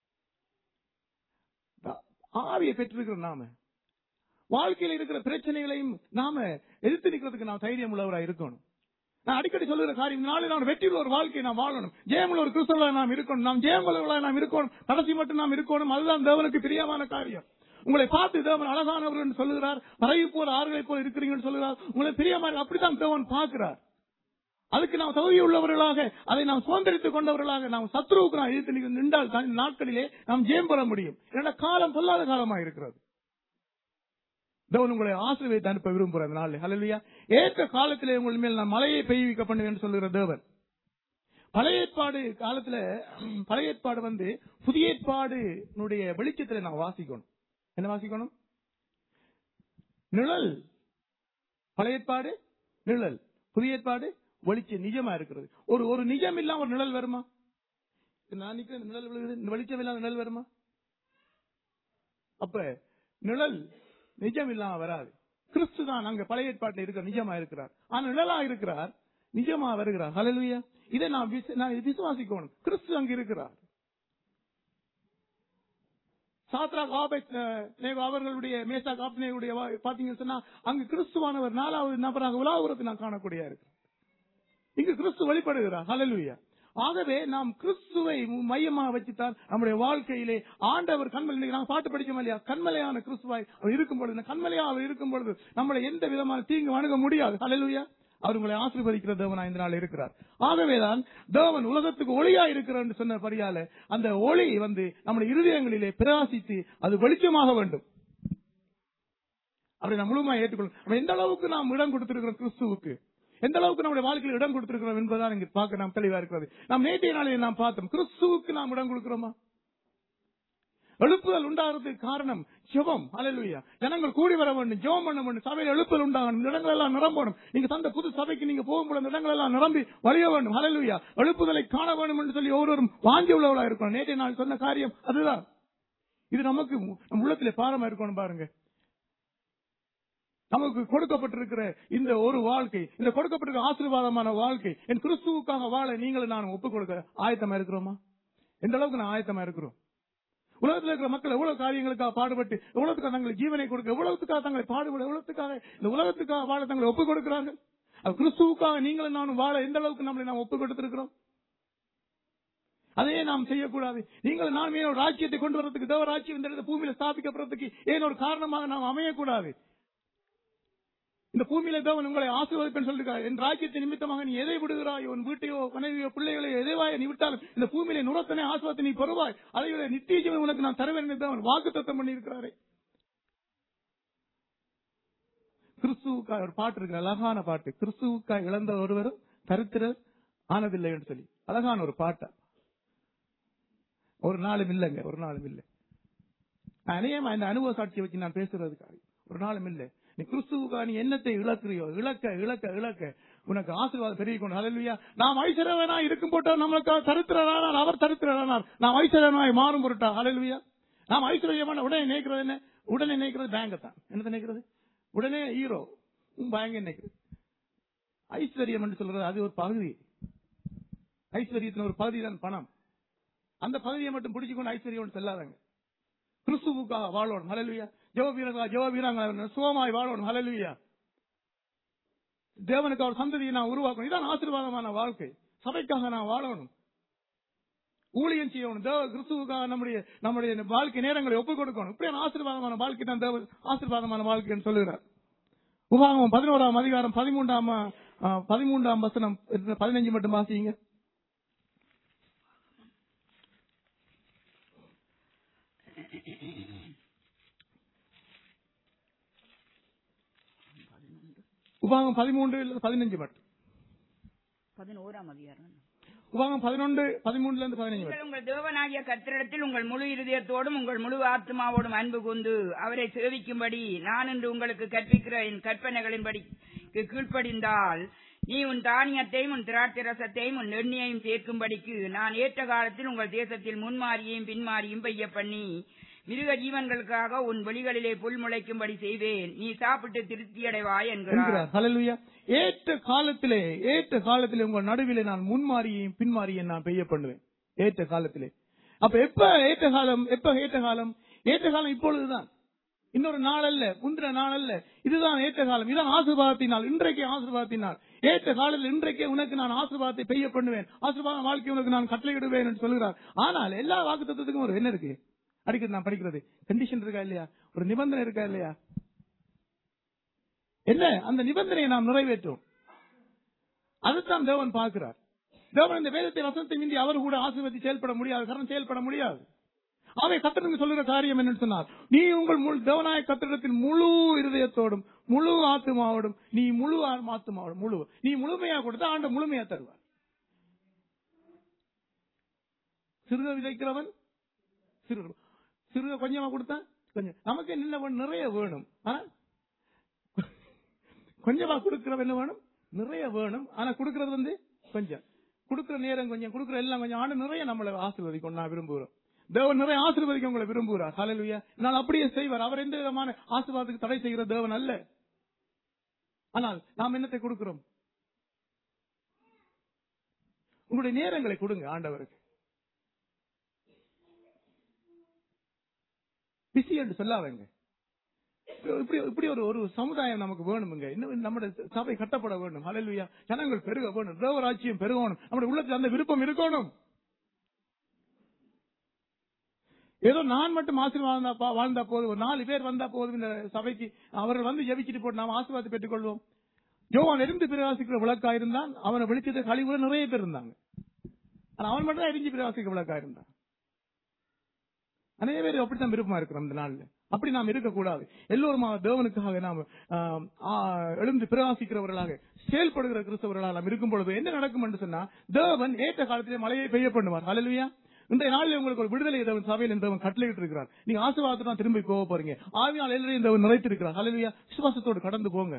தா- ஆவியை பெற்றிருக்கிற நாம வாழ்க்கையில் இருக்கிற பிரச்சனைகளையும் நாம எதிர்த்து நிக்கிறதுக்கு நாம் தைரியம் உள்ளவராக இருக்கணும் நான் அடிக்கடி சொல்லுகிற காரியம் நாளை நான் வெற்றியுள்ள ஒரு வாழ்க்கையை நாம் வாழணும் ஜெயமுள்ள ஒரு கிறிஸ்தவர்களாக நாம் இருக்கணும் நாம் ஜெயமுள்ளவர்களாக நாம் இருக்கணும் கடைசி மட்டும் நாம் இருக்கணும் அதுதான் தேவனுக்கு பிரியமான காரியம் உங்களை பார்த்து தேவன் அழகானவர் என்று சொல்லுகிறார் பறவை போல ஆறுகளை போல இருக்கிறீங்கன்னு சொல்லுகிறார் உங்களை பிரியமான அப்படித்தான் தேவன் பார்க்கிறார் அதுக்கு நாம் தகுதி உள்ளவர்களாக அதை நாம் சுதந்திரித்துக் கொண்டவர்களாக நாம் சத்ருவுக்கு நாம் எதிர்த்து நின்று நின்றால் தான் இந்த நாட்களிலே நாம் ஜெயம் பெற முடியும் ஏன்னா காலம் சொல்லாத காலமாக இருக்கிறது தேவன் உங்களை ஆசீர்வதித்து அனுப்ப விரும்புகிற அந்த நாளில் ஹalleluya ஏற்ற காலத்திலே உங்கள் மேல் நான் மலையை பெய்விக்க பண்ணுவேன் என்று சொல்லுகிற தேவன் பழைய ஏற்பாடு காலத்துல ம், பழைய ஏற்பாடு வந்து புதிய ஏற்பாடுனுடைய வெளிச்சத்துல நான் வாசிக்கணும் என்ன வாசிக்கணும் நிழல் பழைய ஏற்பாடு நிழல் புதிய ஏற்பாடு வெளிச்சம் நிஜமா இருக்கிறது ஒரு ஒரு நிஜம் இல்லாம ஒரு நிழல் வருமா நான் நிக்கிறேன் நிழல் விழுகுது இந்த வெளிச்சம் இல்லாம நிழல் வருமா அப்ப நிழல் நிஜம் இல்லாம வராது கிறிஸ்து தான் அங்க பழைய ஏற்பாட்டில் இருக்கிற நிஜமா இருக்கிறார் ஆனா நிழலா இருக்கிறார் நிஜமா வருகிறார் ஹalleluya இதை நான் விச- நான் விசுவாசிக்கணும் கிறிஸ்து அங்க இருக்கிறார் சாத்ரா காபெத் அவர்களுடைய மேசா காப்னேயுடைய பாத்தீங்கன்னு சொன்னா அங்கு கிறிஸ்துவானவர் நாலாவது நபராக உலாவுறது நான் காணக்கூடிய இருக்கு இங்கு கிறிஸ்து வெளிப்படுகிறார் ஹalleluya ஆகவே நாம் கிறிஸ்துவை மையமாக வச்சுத்தான் நம்முடைய வாழ்க்கையிலே ஆண்டவர் கண்மலை இன்னைக்கு நாங்க பாட்டு படிச்சோம் இல்லையா கண்மலையான கிறிஸ்துவாய் அவர் இருக்கும் பொழுது இந்த கண்மலையா அவர் இருக்கும் பொழுது நம்மளை எந்த விதமான தீங்கு அணுக முடியாது ஹalleluya அவர் உங்களை ஆசீர்வதிக்கிற தேவனா இந்த நாள் இருக்கிறார் ஆகவேதான் தேவன் உலகத்துக்கு ஒளியா இருக்கிறார் என்று சொன்ன படியால அந்த ஒளி வந்து நம்முடைய இருதயங்களிலே பிரகாசித்து அது வெளிச்சமாக வேண்டும் அப்படி நாம் முழுமையாக ஏற்றுக்கொள்ளும் நம்ம எந்த அளவுக்கு நாம் இடம் கொடுத்திருக்கிறோம் கிறிஸ்துவுக்கு எந்த அளவுக்கு நம்முடைய வாழ்க்கையில் இடம் கொடுத்திருக்கிறோம் என்பதுதான் இங்கு பார்க்க நாம் தெளிவா இருக்கிறது நாம் நேற்றைய நாளில் நாம் பார்த்தோம் கிறிஸ்துவுக்கு நாம் இடம் கொடுக்கிறோமா எழுப்புதல் உண்டாகிறதுக்கு காரணம் ஜெபம் அலையிலுயா ஜனங்கள் கூடி வர வேண்டும் ஜெபம் பண்ண வேண்டும் சபையில் எழுப்புதல் உண்டாகணும் இந்த இடங்கள் எல்லாம் நிரம்பணும் நீங்க தந்த புது சபைக்கு நீங்க போகும்போது அந்த இடங்கள் எல்லாம் நிரம்பி வழிய வேண்டும் அலையிலுயா எழுப்புதலை காண வேண்டும் என்று சொல்லி ஒவ்வொருவரும் வாங்கி உள்ளவளா இருக்கணும் நேற்றைய நாள் சொன்ன காரியம் அதுதான் இது நமக்கு நம் உள்ளத்திலே பாரமா இருக்கணும் பாருங்க நமக்கு கொடுக்கப்பட்டிருக்கிற இந்த ஒரு வாழ்க்கை இந்த கொடுக்கப்பட்டிருக்கிற ஆசீர்வாதமான வாழ்க்கை என் கிறிஸ்துவுக்காக வாழ நீங்களும் நான் ஒப்புக் கொடுக்க ஆயத்தமா இருக்கிறோமா எந்த அளவுக்கு நான் ஆயத்தமா இருக்கிறோம் உலகத்தில் இருக்கிற மக்கள் எவ்வளவு காரியங்களுக்காக பாடுபட்டு எவ்வளவுக்காக தங்களை ஜீவனை கொடுக்க எவ்வளவுக்காக தங்களை பாடுபட எவ்வளவுக்காக இந்த உலகத்துக்காக வாழ தங்களை ஒப்புக் கொடுக்கிறார்கள் அது கிறிஸ்துவுக்காக நீங்களும் நானும் வாழ எந்த அளவுக்கு நம்மளை நாம் ஒப்புக் கொடுத்திருக்கிறோம் அதையே நாம் செய்யக்கூடாது நீங்கள் நான் ஏன் ஒரு ராஜ்யத்தை கொண்டு வரதுக்கு தேவ ராஜ்யம் இந்த இடத்துல பூமியில ஸ்தாபிக்கப்படுறதுக்கு ஏன் ஒரு காரணமாக நாம் அமையக்கூடாது இந்த பூமியில தேவன் உங்களை ஆசீர்வதிப்பேன் சொல்லிருக்காரு என் ராஜ்யத்தை நிமித்தமாக நீ எதை விடுகிறாய் உன் வீட்டையோ மனைவியோ பிள்ளைகளையோ எதைவாய நீ விட்டாலும் இந்த பூமியில நுரத்தனை ஆசுவத்தை நீ பெறுவாய் அதை விட நித்திய ஜீவன் உனக்கு நான் தருவேன் என்று தேவன் வாக்கு தத்தம் பண்ணி இருக்கிறாரே கிறிஸ்துவுக்காய் ஒரு பாட்டு இருக்கு அழகான பாட்டு கிறிஸ்துவுக்காய் இழந்த ஒருவரும் தரித்திரர் ஆனதில்லை என்று சொல்லி அழகான ஒரு பாட்டா ஒரு நாளும் இல்லைங்க ஒரு நாளும் இல்லை அநேகமா இந்த அனுபவ சாட்சியை வச்சு நான் பேசுறதுக்காக ஒரு நாளும் இல்லை நீ கிறிஸ்துவுக்காக நீ என்னத்தை இழக்கிறியோ இழக்க இழக்க இழக்க உனக்கு ஆசீர்வாதம் பெருகி கொண்டு ஹalleluya நாம் ஐஸ்வர்யவனா இருக்கும் போட்டா நம்மளுக்கு தரித்திரரானார் அவர் தரித்திரரானார் நாம் ஐஸ்வர்யமாய் மாறும் பொருட்டா ஹalleluya நாம் ஐஸ்வர்யமான உடனே நினைக்கிறது என்ன உடனே நினைக்கிறது பேங்க தான் என்னத்தை நினைக்கிறது உடனே ஹீரோ பேங்க நினைக்கிறது ஐஸ்வர்யம் என்று சொல்றது அது ஒரு பகுதி ஐஸ்வர்யத்தின் ஒரு பகுதி தான் பணம் அந்த பகுதியை மட்டும் பிடிச்சுக்கொண்டு ஐஸ்வர்யம் செல்லாதாங்க கிறிஸ்துவுக்காக வாழணும் ஹalleluya ஜெப வீரர்களா ஜெப வீராங்க சுகமாய் வாழணும் ஹalleluya தேவனுக்கு அவர் சந்ததியை நான் உருவாக்கணும் இதான் ஆசீர்வாதமான வாழ்க்கை சபைக்காக நான் வாழணும் ஊழியம் செய்யணும் தேவ கிறிஸ்துவுக்காக நம்முடைய நம்முடைய வாழ்க்கை நேரங்களை ஒப்புக் கொடுக்கணும் இப்படியான ஆசீர்வாதமான வாழ்க்கை தான் தேவ ஆசீர்வாதமான வாழ்க்கைன்னு சொல்லுகிறார் உபாகமம் பதினோராம் அதிகாரம் பதிமூன்றாம் ஆ, பதிமூன்றாம் வசனம் பதினஞ்சு மட்டும் வாசிங்க உபாகம் பதிமூன்று இல்ல பதினஞ்சு மட்டும்
பதினோராம் அதிகாரம்
உபாகம் பதினொன்று பதிமூணுல இருந்து பதினஞ்சு வரை
நீங்கள் உங்கள் தேவனாகிய கத்திரிடத்தில் உங்கள் முழு இருதயத்தோடும் உங்கள் முழு ஆத்மாவோடும் அன்பு கொண்டு அவரை சேவிக்கும்படி நான் இன்று உங்களுக்கு கற்பிக்கிற என் கற்பனைகளின்படி கீழ்ப்படிந்தால் நீ உன் தானியத்தையும் உன் திராட்சரசத்தையும் உன் நெண்ணியையும் சேர்க்கும்படிக்கு நான் ஏற்ற காலத்தில் உங்கள் தேசத்தில் முன்மாறியையும் பின்மாறியும் பெய்ய பண்ணி மிருக ஜீவன்களுக்காக உன் வெளிகளிலே புல் முளைக்கும்படி செய்வேன் நீ சாப்பிட்டு திருப்தியடைவாய் என்கிறார்
என்கிறார் ஹalleluya ஏற்ற காலத்திலே ஏற்ற காலத்திலே உங்கள் நடுவிலே நான் முன்மாறியையும் பின்மாறியையும் நான் பெய்ய பண்ணுவேன் ஏற்ற காலத்திலே அப்ப எப்ப ஏற்ற காலம் எப்ப ஏற்ற காலம் ஏற்ற காலம் இப்பொழுதுதான் இன்னொரு நாள் அல்ல முந்தின நாள் அல்ல இதுதான் ஏற்ற காலம் இதுதான் ஆசீர்வாதத்தினால் இன்றைக்கு ஆசீர்வாதத்தினால் ஏற்ற காலத்தில் இன்றைக்கே உனக்கு நான் ஆசீர்வாதத்தை பெய்ய பண்ணுவேன் ஆசீர்வாத வாழ்க்கை உனக்கு நான் கட்டளையிடுவேன் என்று சொல்கிறார் ஆனால் எல்லா வாக்கு தத்துவத்துக்கும் ஒரு என்ன இருக்கு அடிக்கிறது நான் படிக்கிறது கண்டிஷன் இருக்கா இல்லையா ஒரு நிபந்தனை இருக்கா இல்லையா என்ன அந்த நிபந்தனையை நாம் நிறைவேற்றும் அதுதான் தேவன் பார்க்கிறார் தேவன் இந்த வேதத்தை வசனத்தை மிந்தி அவர் கூட ஆசீர்வதி செயல்பட முடியாது காரணம் செயல்பட முடியாது அவை கத்திரங்க சொல்லுகிற காரியம் என்னன்னு சொன்னார் நீ உங்கள் முழு- தேவனாய கத்திரத்தின் முழு இருதயத்தோடும் முழு ஆத்துமாவோடும் நீ முழு ஆத்மாவோடும் முழு நீ முழுமையா கொடுத்தா ஆண்டு முழுமையா தருவார் சிறுக விதைக்கிறவன் சிறு சிறுக கொஞ்சமா கொடுத்தா கொஞ்சம் நமக்கு என்ன வேணும்? நிறைய வேணும் ஆனா கொஞ்சமா கொடுக்கறவன் என்ன வேணும் நிறைய வேணும் ஆனா கொடுக்கறது வந்து கொஞ்சம் கொடுக்கிற நேரம் கொஞ்சம் கொடுக்கிற எல்லாம் கொஞ்சம் ஆனா நிறைய நம்மளை ஆசீர்வதிக்கும் நான் விரும்புகிறோம் தேவன் நிறைய ஆசீர்வதிக்க உங்களை விரும்புகிறார் ஹalleluya நான் அப்படியே செய்வார் அவர் எந்த விதமான ஆசீர்வாதத்துக்கு தடை செய்கிற தேவன் அல்ல ஆனால் நாம் என்னத்தை கொடுக்கிறோம் உங்களுடைய நேரங்களை கொடுங்க ஆண்டவருக்கு பிஸி என்று சொல்லாதங்க இப்படி இப்படி ஒரு ஒரு சமுதாயம் நமக்கு வேணுமுங்க இன்னும் நம்முடைய சபை கட்டப்பட வேண்டும் ஹalleluya ஜனங்கள் பெருக வேணும் தேவராட்சியம் பெருகணும் நம்முடைய உள்ளத்தில் அந்த விருப்பம் இருக்கணும் ஏதோ நான் மட்டும் ஆசீர்வாதம் தான் வாழ்ந்தா போதும் ஒரு நாலு பேர் வந்தா போதும் இந்த சபைக்கு அவர்கள் வந்து ஜெபிச்சிட்டு போட்டு நாம் ஆசீர்வாதத்தை பெற்றுக் கொள்வோம் யோவான் எரிந்து பிரகாசிக்கிற விளக்கா இருந்தான் அவனை வெளிச்சத்தை கழிவுல நிறைய பேர் இருந்தாங்க ஆனா அவன் மட்டும் தான் எரிஞ்சு பிரகாசிக்கிற விளக்கா இருந்தான் அநேக பேர் அப்படித்தான் விருப்பமா இருக்கிறோம் இந்த நாள்ல அப்படி நாம் இருக்கக்கூடாது எல்லோருமா தேவனுக்காக நாம் ஆம், ஆ, எழுந்து பிரகாசிக்கிறவர்களாக செயல்படுகிற கிறிஸ்தவர்களாக நாம் இருக்கும் பொழுது என்ன நடக்கும் என்று சொன்னா தேவன் ஏற்ற காலத்திலே மழையை பெய்ய பண்ணுவார் ஹalleluya இன்றைய நாளில் உங்களுக்கு ஒரு விடுதலை தேவன் சபையில் தேவன் கட்டளையிட்டு இருக்கிறார் நீங்க ஆசீர்வாதத்தை தான் திரும்பி போக போறீங்க ஆவியால் எல்லாரையும் தேவன் நிறைத்திருக்கிறார் ஹalleluya விசுவாசத்தோடு கடந்து போங்க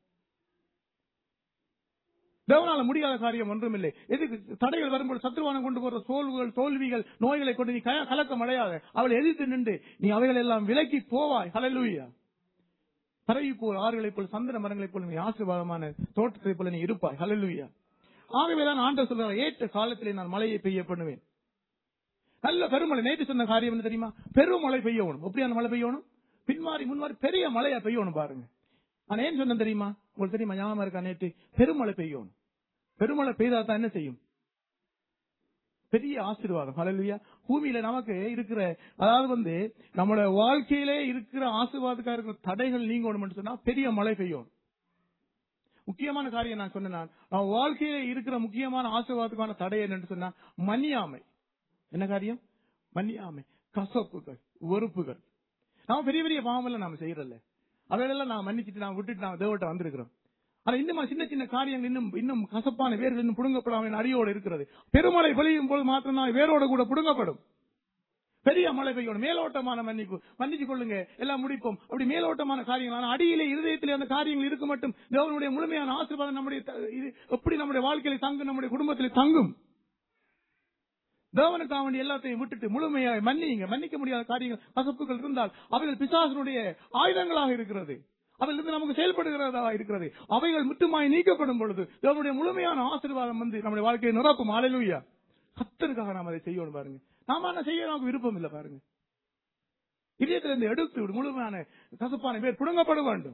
தேவனால முடியாத காரியம் ஒன்றுமில்லை எதுக்கு தடைகள் வரும்போது சத்ருவானம் கொண்டு போற சோல்வுகள் தோல்விகள் நோய்களை கொண்டு நீ க- கலக்கம் அடையாத அவளை எதிர்த்து நின்று நீ அவைகள் எல்லாம் விலக்கி போவாய் ஹalleluya பரவி போல் ஆறுகளைப் போல் சந்தன மரங்களைப் போல் நீ ஆசீர்வாதமான தோட்டத்தைப் போல நீ இருப்பாய் ஹalleluya ஆகவேதான் ஆண்டவர் சொல்றார் ஏற்ற காலத்திலே நான் மழையை பெய்ய பண்ணுவேன் நல்ல பெருமழை நேற்று சொன்ன காரியம் என்ன தெரியுமா பெருமழை பெய்யணும் எப்படியான மழை பெய்யணும் பின்மாறி முன்மாறி பெரிய மழையா பெய்யணும் பாருங்க நான் ஏன் சொன்னேன் தெரியுமா உங்களுக்கு தெரியுமா ஞாபகம் இருக்கா நேற்று பெருமழை பெய்யணும் பெருமழை பெய்தா தான் என்ன செய்யும் பெரிய ஆசீர்வாதம் ஹalleluya பூமியில நமக்கு இருக்கிற அதாவது வந்து நம்மளோட வாழ்க்கையிலே இருக்கிற ஆசீர்வாதத்துக்காக இருக்கிற தடைகள் நீங்கணும் சொன்னா பெரிய மழை பெய்யும் முக்கியமான காரியம் நான் சொன்னேன் நான். நம்ம வாழ்க்கையில இருக்கிற முக்கியமான ஆசீர்வாதத்துக்கான தடை என்னன்னு சொன்னா மன்னியாமை என்ன காரியம் மன்னியாமை கசப்புகள் வெறுப்புகள் நாம பெரிய பெரிய பாவம் நாம செய்யறதில்ல அவையெல்லாம் நான் மன்னிச்சுட்டு நான் விட்டுட்டு நான் தேவட்ட வந்திருக்கிறோம் ஆனா இன்னும் சின்ன சின்ன காரியங்கள் இன்னும் இன்னும் கசப்பான வேர்கள் இன்னும் புடுங்கப்படாம அடியோடு இருக்கிறது பெருமழை பொழியும் போது மாத்திரம் தான் வேரோட கூட புடுங்கப்படும் பெரிய மழை பெய்யணும் மேலோட்டமான மன்னிப்பு மன்னிச்சு கொள்ளுங்க எல்லாம் முடிப்போம் அப்படி மேலோட்டமான காரியங்கள் ஆனா அடியிலே இருதயத்திலே அந்த காரியங்கள் இருக்க மட்டும் தேவனுடைய முழுமையான ஆசீர்வாதம் நம்முடைய த- இது எப்படி நம்முடைய வாழ்க்கையில தங்கும் நம்முடைய குடும்பத்திலே தங்கும் தேவனுக்காக வேண்டிய எல்லாத்தையும் விட்டுட்டு முழுமையாக மன்னிங்க மன்னிக்க முடியாத காரியங்கள் கசப்புகள் இருந்தால் அவைகள் பிசாசனுடைய ஆயுதங்களாக இருக்கிறது அவைகளிருந்து நமக்கு செயல்படுகிறதா இருக்கிறது அவைகள் முற்றுமாய் நீக்கப்படும் பொழுது தேவனுடைய முழுமையான ஆசீர்வாதம் வந்து நம்முடைய வாழ்க்கையை நிரப்பும் அலையிலுயா கத்தருக்காக நாம் அதை செய்யணும் பாருங்க நாம என்ன செய்ய நமக்கு விருப்பம் இல்லை பாருங்க இதயத்திலிருந்து எடுத்து விடு முழுமையான கசப்பான பேர் புடுங்கப்பட வேண்டும்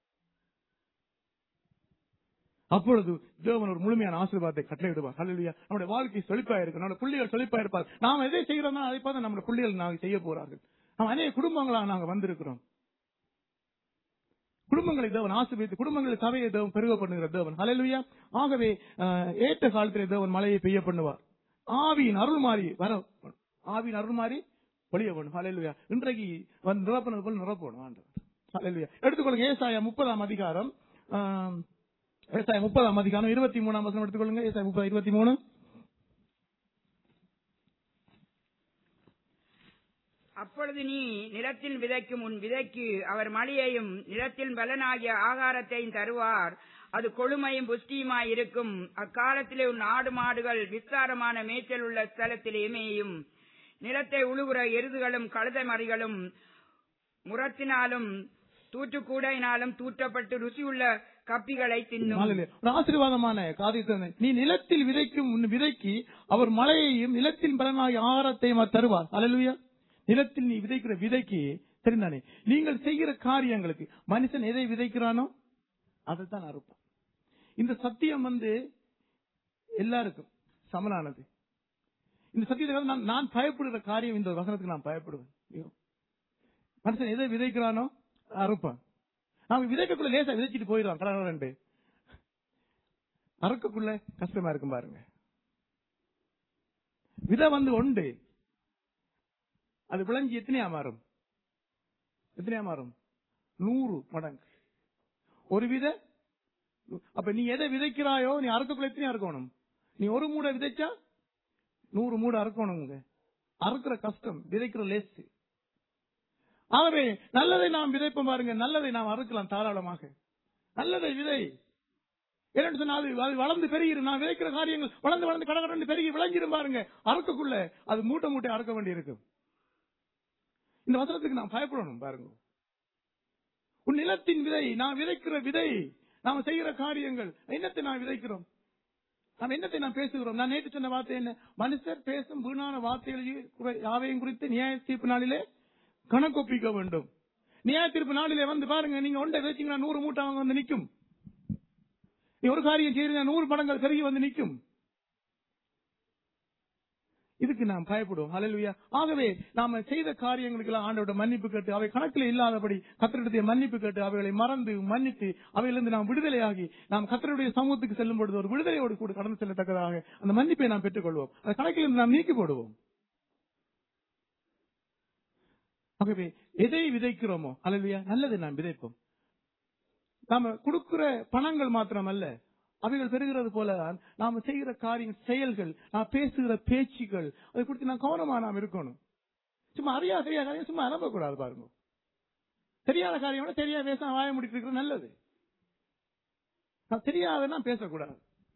அப்பொழுது தேவன் ஒரு முழுமையான ஆசீர்வாதத்தை கட்டளையிடுவார் ஹalleluya நம்முடைய வாழ்க்கை செழிப்பா இருக்கும் நம்முடைய பிள்ளைகள் செழிப்பா இருப்பார் நாம் எதை செய்கிறோமோ அதை பார்த்து நம்முடைய பிள்ளைகள் நாங்கள் செய்ய போறார்கள் நாம் அநேக குடும்பங்களாக நாங்கள் வந்திருக்கிறோம் குடும்பங்களை தேவன் ஆசீர்வதித்து குடும்பங்களை சபையை தேவன் பெருக பண்ணுகிற தேவன் ஹalleluya ஆகவே அஹ், ஏற்ற காலத்திலே தேவன் மழையை பெய்ய பண்ணுவார் ஆவியின் அருள் மாறி வர ஆவியின் அருள் மாறி பொழிய வேணும் ஹalleluya இன்றைக்கு வந்து நிரப்பினது போல் நிரப்பணும் ஆண்டவர் ஹalleluya எடுத்துக்கொள்ளுங்க ஏசாயா முப்பதாம் அதிகாரம் ஆம், ஏசாயா முப்பதாம் அதிகாரம் இருபத்தி மூணாம் வசனம் எடுத்துக்கொள்ளுங்க ஏசாயா முப்பது இருபத்தி மூணு
அப்பொழுது நீ நிலத்தில் விதைக்கும் உன் விதைக்கு அவர் மழையையும் நிலத்தில் பலனாகிய ஆகாரத்தையும் தருவார் அது கொழுமையும் புஷ்டியுமாய் இருக்கும் அக்காலத்திலே உன் ஆடு மாடுகள் விஸ்தாரமான மேய்ச்சல் உள்ள ஸ்தலத்திலே மேயும் நிலத்தை உழுவுற எருதுகளும் கழுதை மறிகளும் முரத்தினாலும் தூற்றுக்கூடையினாலும் தூற்றப்பட்டு ருசியுள்ள கப்பிகளை தின்னும்
ஹalleluya. ஒரு ஆசீர்வாதமான காரியத்தை நீ நிலத்தில் விதைக்கும் உன் விதைக்கு அவர் மழையையும் நிலத்தின் பலனாகிய ஆகாரத்தையும் அவர் தருவார் ஹalleluya. நிலத்தில் நீ விதைக்கிற விதைக்கு தெரிந்தானே நீங்கள் செய்கிற காரியங்களுக்கு மனுஷன் எதை விதைக்கிறானோ அதைத்தான் அறுப்பான் இந்த சத்தியம் வந்து எல்லாருக்கும் சமனானது இந்த சத்தியத்துக்கு நான் நான் பயப்படுகிற காரியம் இந்த வசனத்துக்கு நான் பயப்படுவேன் ஐயோ. மனுஷன் எதை விதைக்கிறானோ அறுப்பான் நாம விதைக்கக்குள்ள லேசா விதைச்சிட்டு போயிடுவான் கடற்கரை அறுக்கக்குள்ள கஷ்டமா இருக்கும் பாருங்க விதை வந்து உண்டு அது விளைஞ்சி எத்தனையா மாறும் எத்தனையா மாறும் நூறு மடங்கு ஒரு வித அப்ப நீ எதை விதைக்கிறாயோ நீ அறுக்கக்குள்ள எத்தனையா இருக்கணும் நீ ஒரு மூடை விதைச்சா நூறு மூடை அறுக்கணுங்க அறுக்கிற கஷ்டம் விதைக்கிற லேசு ஆகவே நல்லதை நாம் விதைப்போம் பாருங்க நல்லதை நாம் அறுக்கலாம் தாராளமாக நல்லதை விதை என்னன்னு சொன்னா அது அது வளர்ந்து பெருகிரும் நான் விதைக்கிற காரியங்கள் வளர்ந்து வளர்ந்து கடற்கரை பெருகி விளைஞ்சிரும் பாருங்க அறுக்கக்குள்ள அது மூட்டை மூட்டை அறுக்க வேண்டி இருக்கும் இந்த வசனத்துக்கு நாம் பயப்படணும் பாருங்க உன் நிலத்தின் விதை நான் விதைக்கிற விதை நாம் செய்கிற காரியங்கள் என்னத்தை நான் விதைக்கிறோம் நாம் என்னத்தை நாம் பேசுகிறோம் நான் நேற்று சொன்ன வார்த்தை என்ன மனுஷர் பேசும் வீணான வார்த்தைகளையும் குறை- யாவையும் குறித்து நியாய தீர்ப்பு நாளிலே கணக்கொப்பிக்க வேண்டும் நியாய தீர்ப்பு நாளிலே வந்து பாருங்க நீங்க ஒன்றை வச்சீங்கன்னா நூறு மூட்டை அவங்க வந்து நிக்கும் நீ ஒரு காரியம் செய்யறீங்க நூறு படங்கள் பெருகி வந்து நிக்கும் இதுக்கு நாம் பயப்படுவோம் ஹalleluya ஆகவே நாம செய்த காரியங்களுக்கு எல்லாம் ஆண்டோட மன்னிப்பு கேட்டு அவை கணக்கில் இல்லாதபடி கத்தருடைய மன்னிப்பு கேட்டு அவைகளை மறந்து மன்னித்து அவையிலிருந்து நாம் விடுதலையாகி நாம் கத்தருடைய சமூகத்துக்கு செல்லும் பொழுது ஒரு விடுதலையோடு கூட கடந்து செல்லத்தக்கதாக அந்த மன்னிப்பை நாம் பெற்றுக்கொள்வோம் அந்த கணக்கில் இருந்து நாம் நீக்கி போடுவோம் ஆகவே எதை விதைக்கிறோமோ அல்லையா நல்லதை நாம் விதைப்போம் நாம கொடுக்கிற பணங்கள் மாத்திரமல்ல அவைகள் பெறுகிறது போல நாம செய்கிற காரியம் செயல்கள் நாம் பேசுகிற பேச்சுகள் அதை குறித்து நான் கவனமா நாம் இருக்கணும் சும்மா அறியா தெரியாத காரியம் சும்மா அனுப்பக்கூடாது பாருங்க தெரியாத காரியம் தெரியாத பேச வாய முடிட்டு இருக்கிறது நல்லது நான் தெரியாதன்னா பேசக்கூடாது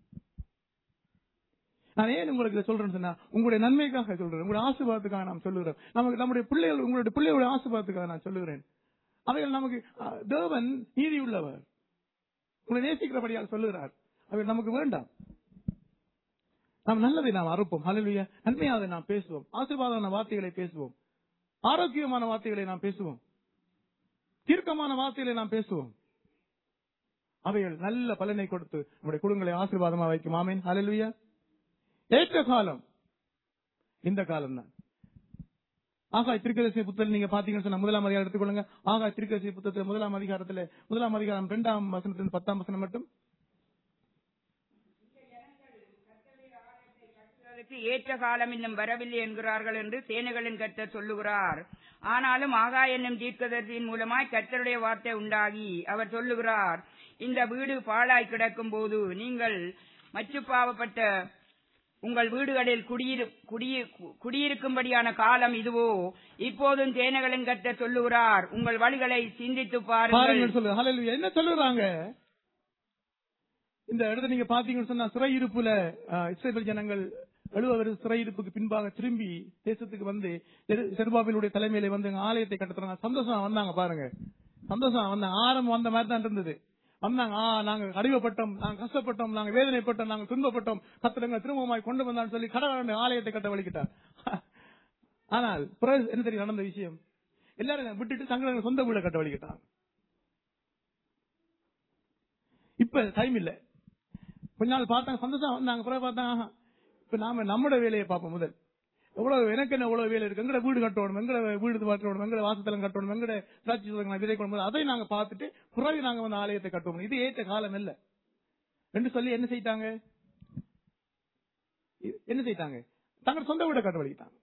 நான் ஏன் உங்களுக்கு இதை சொல்றேன்னு சொன்னா உங்களுடைய நன்மைக்காக சொல்றேன் உங்களுடைய ஆசீர்வாதத்துக்காக நான் சொல்லுகிறேன் நமக்கு நம்முடைய பிள்ளைகள் உங்களுடைய பிள்ளைகளுடைய ஆசீர்வாதத்துக்காக நான் சொல்லுகிறேன் அவைகள் நமக்கு அஹ், தேவன் நீதி உள்ளவர் உங்களை நேசிக்கிறபடியால் சொல்லுகிறார் அவைகள் நமக்கு வேண்டாம் நாம் நல்லதை நாம் அறுப்போம் ஹalleluya நன்மையாக நாம் பேசுவோம் ஆசீர்வாதமான வார்த்தைகளை பேசுவோம் ஆரோக்கியமான வார்த்தைகளை நாம் பேசுவோம் தீர்க்கமான வார்த்தைகளை நாம் பேசுவோம் அவைகள் நல்ல பலனை கொடுத்து நம்முடைய குடும்பங்களை ஆசீர்வாதமா வைக்கும் ஆமேன் ஹalleluya ஏற்ற காலம் இந்த காலம் தான் ஆகாய் திருக்கதரிசி புத்தகத்தில் நீங்க பாத்தீங்கன்னு சொன்னா முதலாம் அதிகாரம் எடுத்துக்கொள்ளுங்க ஆகாய் திருக்கதரிசி புத்தகத்தில் முதலாம் அதிகாரத்துல முதலாம் அதிகாரம் இரண்டாம் வசனத்திலிருந்து பத்தாம் வசனம் மட்டும்
அதற்கு ஏற்ற காலம் இன்னும் வரவில்லை என்கிறார்கள் என்று சேனைகளின் கர்த்தர் சொல்லுகிறார் ஆனாலும் ஆகா என்னும் தீர்க்கதரிசியின் மூலமாய் கர்த்தருடைய வார்த்தை உண்டாகி அவர் சொல்லுகிறார் இந்த வீடு பாழாய் கிடக்கும் போது நீங்கள் மச்சுப்பாவப்பட்ட உங்கள் வீடுகளில் குடியிரு குடியி- குடியிருக்கும்படியான காலம் இதுவோ இப்போதும் சேனைகளின் கர்த்தர் சொல்லுகிறார் உங்கள் வழிகளை சிந்தித்து பாருங்கள்
பாருங்கள் சொல்லு ஹalleluya என்ன சொல்லுறாங்க இந்த இடத்துல நீங்க பாத்தீங்கன்னு சொன்னா சிறையிருப்புல அஹ், இஸ்ரவேல் ஜனங்கள் எழுபது சிறையிருப்புக்கு பின்பாக திரும்பி தேசத்துக்கு வந்து செருபாபிலுடைய தலைமையில வந்து எங்க ஆலயத்தை கட்டுறாங்க சந்தோஷமா வந்தாங்க பாருங்க சந்தோஷமா வந்தாங்க ஆரம்பம் வந்த மாதிரி தான் இருந்தது வந்தாங்க ஆ நாங்க அடிவப்பட்டோம் நாங்க கஷ்டப்பட்டோம் நாங்க வேதனைப்பட்டோம் நாங்க துன்பப்பட்டோம் கத்திரங்க திரும்பமாய் கொண்டு வந்தான்னு சொல்லி கடவுள் ஆலயத்தை கட்ட வலிக்கிட்டார் ஆனால் பிறகு என்ன தெரியும் நடந்த விஷயம் எல்லாரும் விட்டுட்டு தங்களை சொந்த வீட கட்ட வலிக்கிட்டாங்க இப்ப டைம் இல்ல கொஞ்ச நாள் பார்த்தாங்க சந்தோஷம் வந்தாங்க பிறகு பார்த்தாங்க ஆஹா, இப்ப நாம நம்மட வேலையை பார்ப்போம் முதல் எவ்வளவு எனக்கு என்ன எவ்வளவு வேலை இருக்கு எங்கட வீடு கட்டணும் எங்கட வீடு கட்டணும் எங்கட வாசத்தலம் கட்டணும் எங்கட திராட்சை தோட்டங்களை விதை கொண்டு அதை நாங்க பார்த்துட்டு பிறகு நாங்க வந்து ஆலயத்தை கட்டுவோம் இது ஏற்ற காலம் இல்ல என்று சொல்லி என்ன செய்தாங்க என்ன செய்தாங்க தங்கள் சொந்த வீட கட்ட வலிக்கிட்டாங்க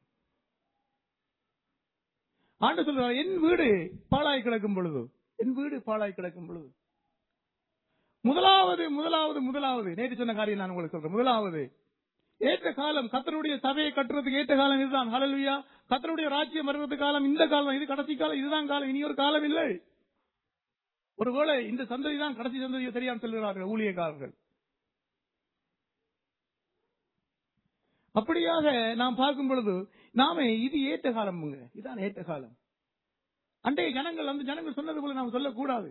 ஆண்டு சொல்றாரு என் வீடு பாழாய் கிடக்கும் பொழுது என் வீடு பாழாய் கிடக்கும் பொழுது முதலாவது முதலாவது முதலாவது முதலாவது நேற்று சொன்ன காரியம் நான் உங்களுக்கு சொல்றேன் முதலாவது ஏற்ற காலம் கத்தருடைய சபையை கட்டுறதுக்கு ஏற்ற காலம் இதுதான் ஹalleluya கத்தருடைய ராஜ்யம் வருவது காலம் இந்த காலம் இது கடைசி காலம் இதுதான் காலம் இனி ஒரு காலம் இல்லை ஒருவேளை இந்த சந்ததி தான் கடைசி சந்ததியை தெரியாமல் சொல்கிறார்கள் ஊழியக்காரர்கள் அப்படியாக நாம் பார்க்கும் பொழுது நாம இது ஏற்ற காலம்ங்க இதான் ஏற்ற காலம் அன்றைய ஜனங்கள் அந்த ஜனங்கள் சொன்னது போல நாம் சொல்லக்கூடாது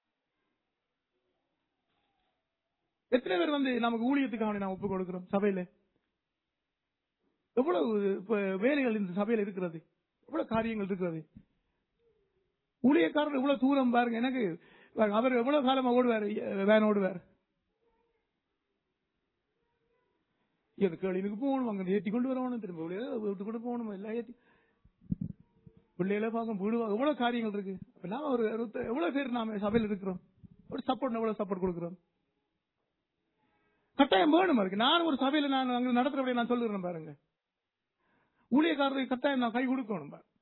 எத்தனை பேர் வந்து நமக்கு ஊழியத்துக்காக நாம் ஒப்பு கொடுக்கிறோம் சபையில எவ்வளவு இப்ப வேலைகள் இந்த சபையில இருக்கிறது எவ்வளவு காரியங்கள் இருக்கிறது ஊழியக்காரர் எவ்வளவு தூரம் பாருங்க எனக்கு பாருங்க, அவர் எவ்வளவு காலமா ஓடுவார் வேன் ஓடுவார் இது கேளினுக்கு போகணும் அங்க ஏற்றி கொண்டு வரணும் திரும்ப வெளியே விட்டு கொண்டு போகணும் எல்லாம் ஏற்றி பிள்ளைகளை பார்க்க வீடு பார்க்க எவ்வளவு காரியங்கள் இருக்கு அப்ப நாம ஒரு ஒரு- எவ்வளவு பேர் நாம சபையில் இருக்கிறோம் ஒரு சப்போர்ட் எவ்வளவு சப்போர்ட் கொடுக்கிறோம் கட்டாயம் வேணும் இருக்கு நான் ஒரு சபையில நான் அங்க நடத்துறபடி நான் சொல்லுறேன் பாருங்க ஊழியக்காரருக்கு கட்டாயம் நான் கை கொடுக்கணும் பாரு.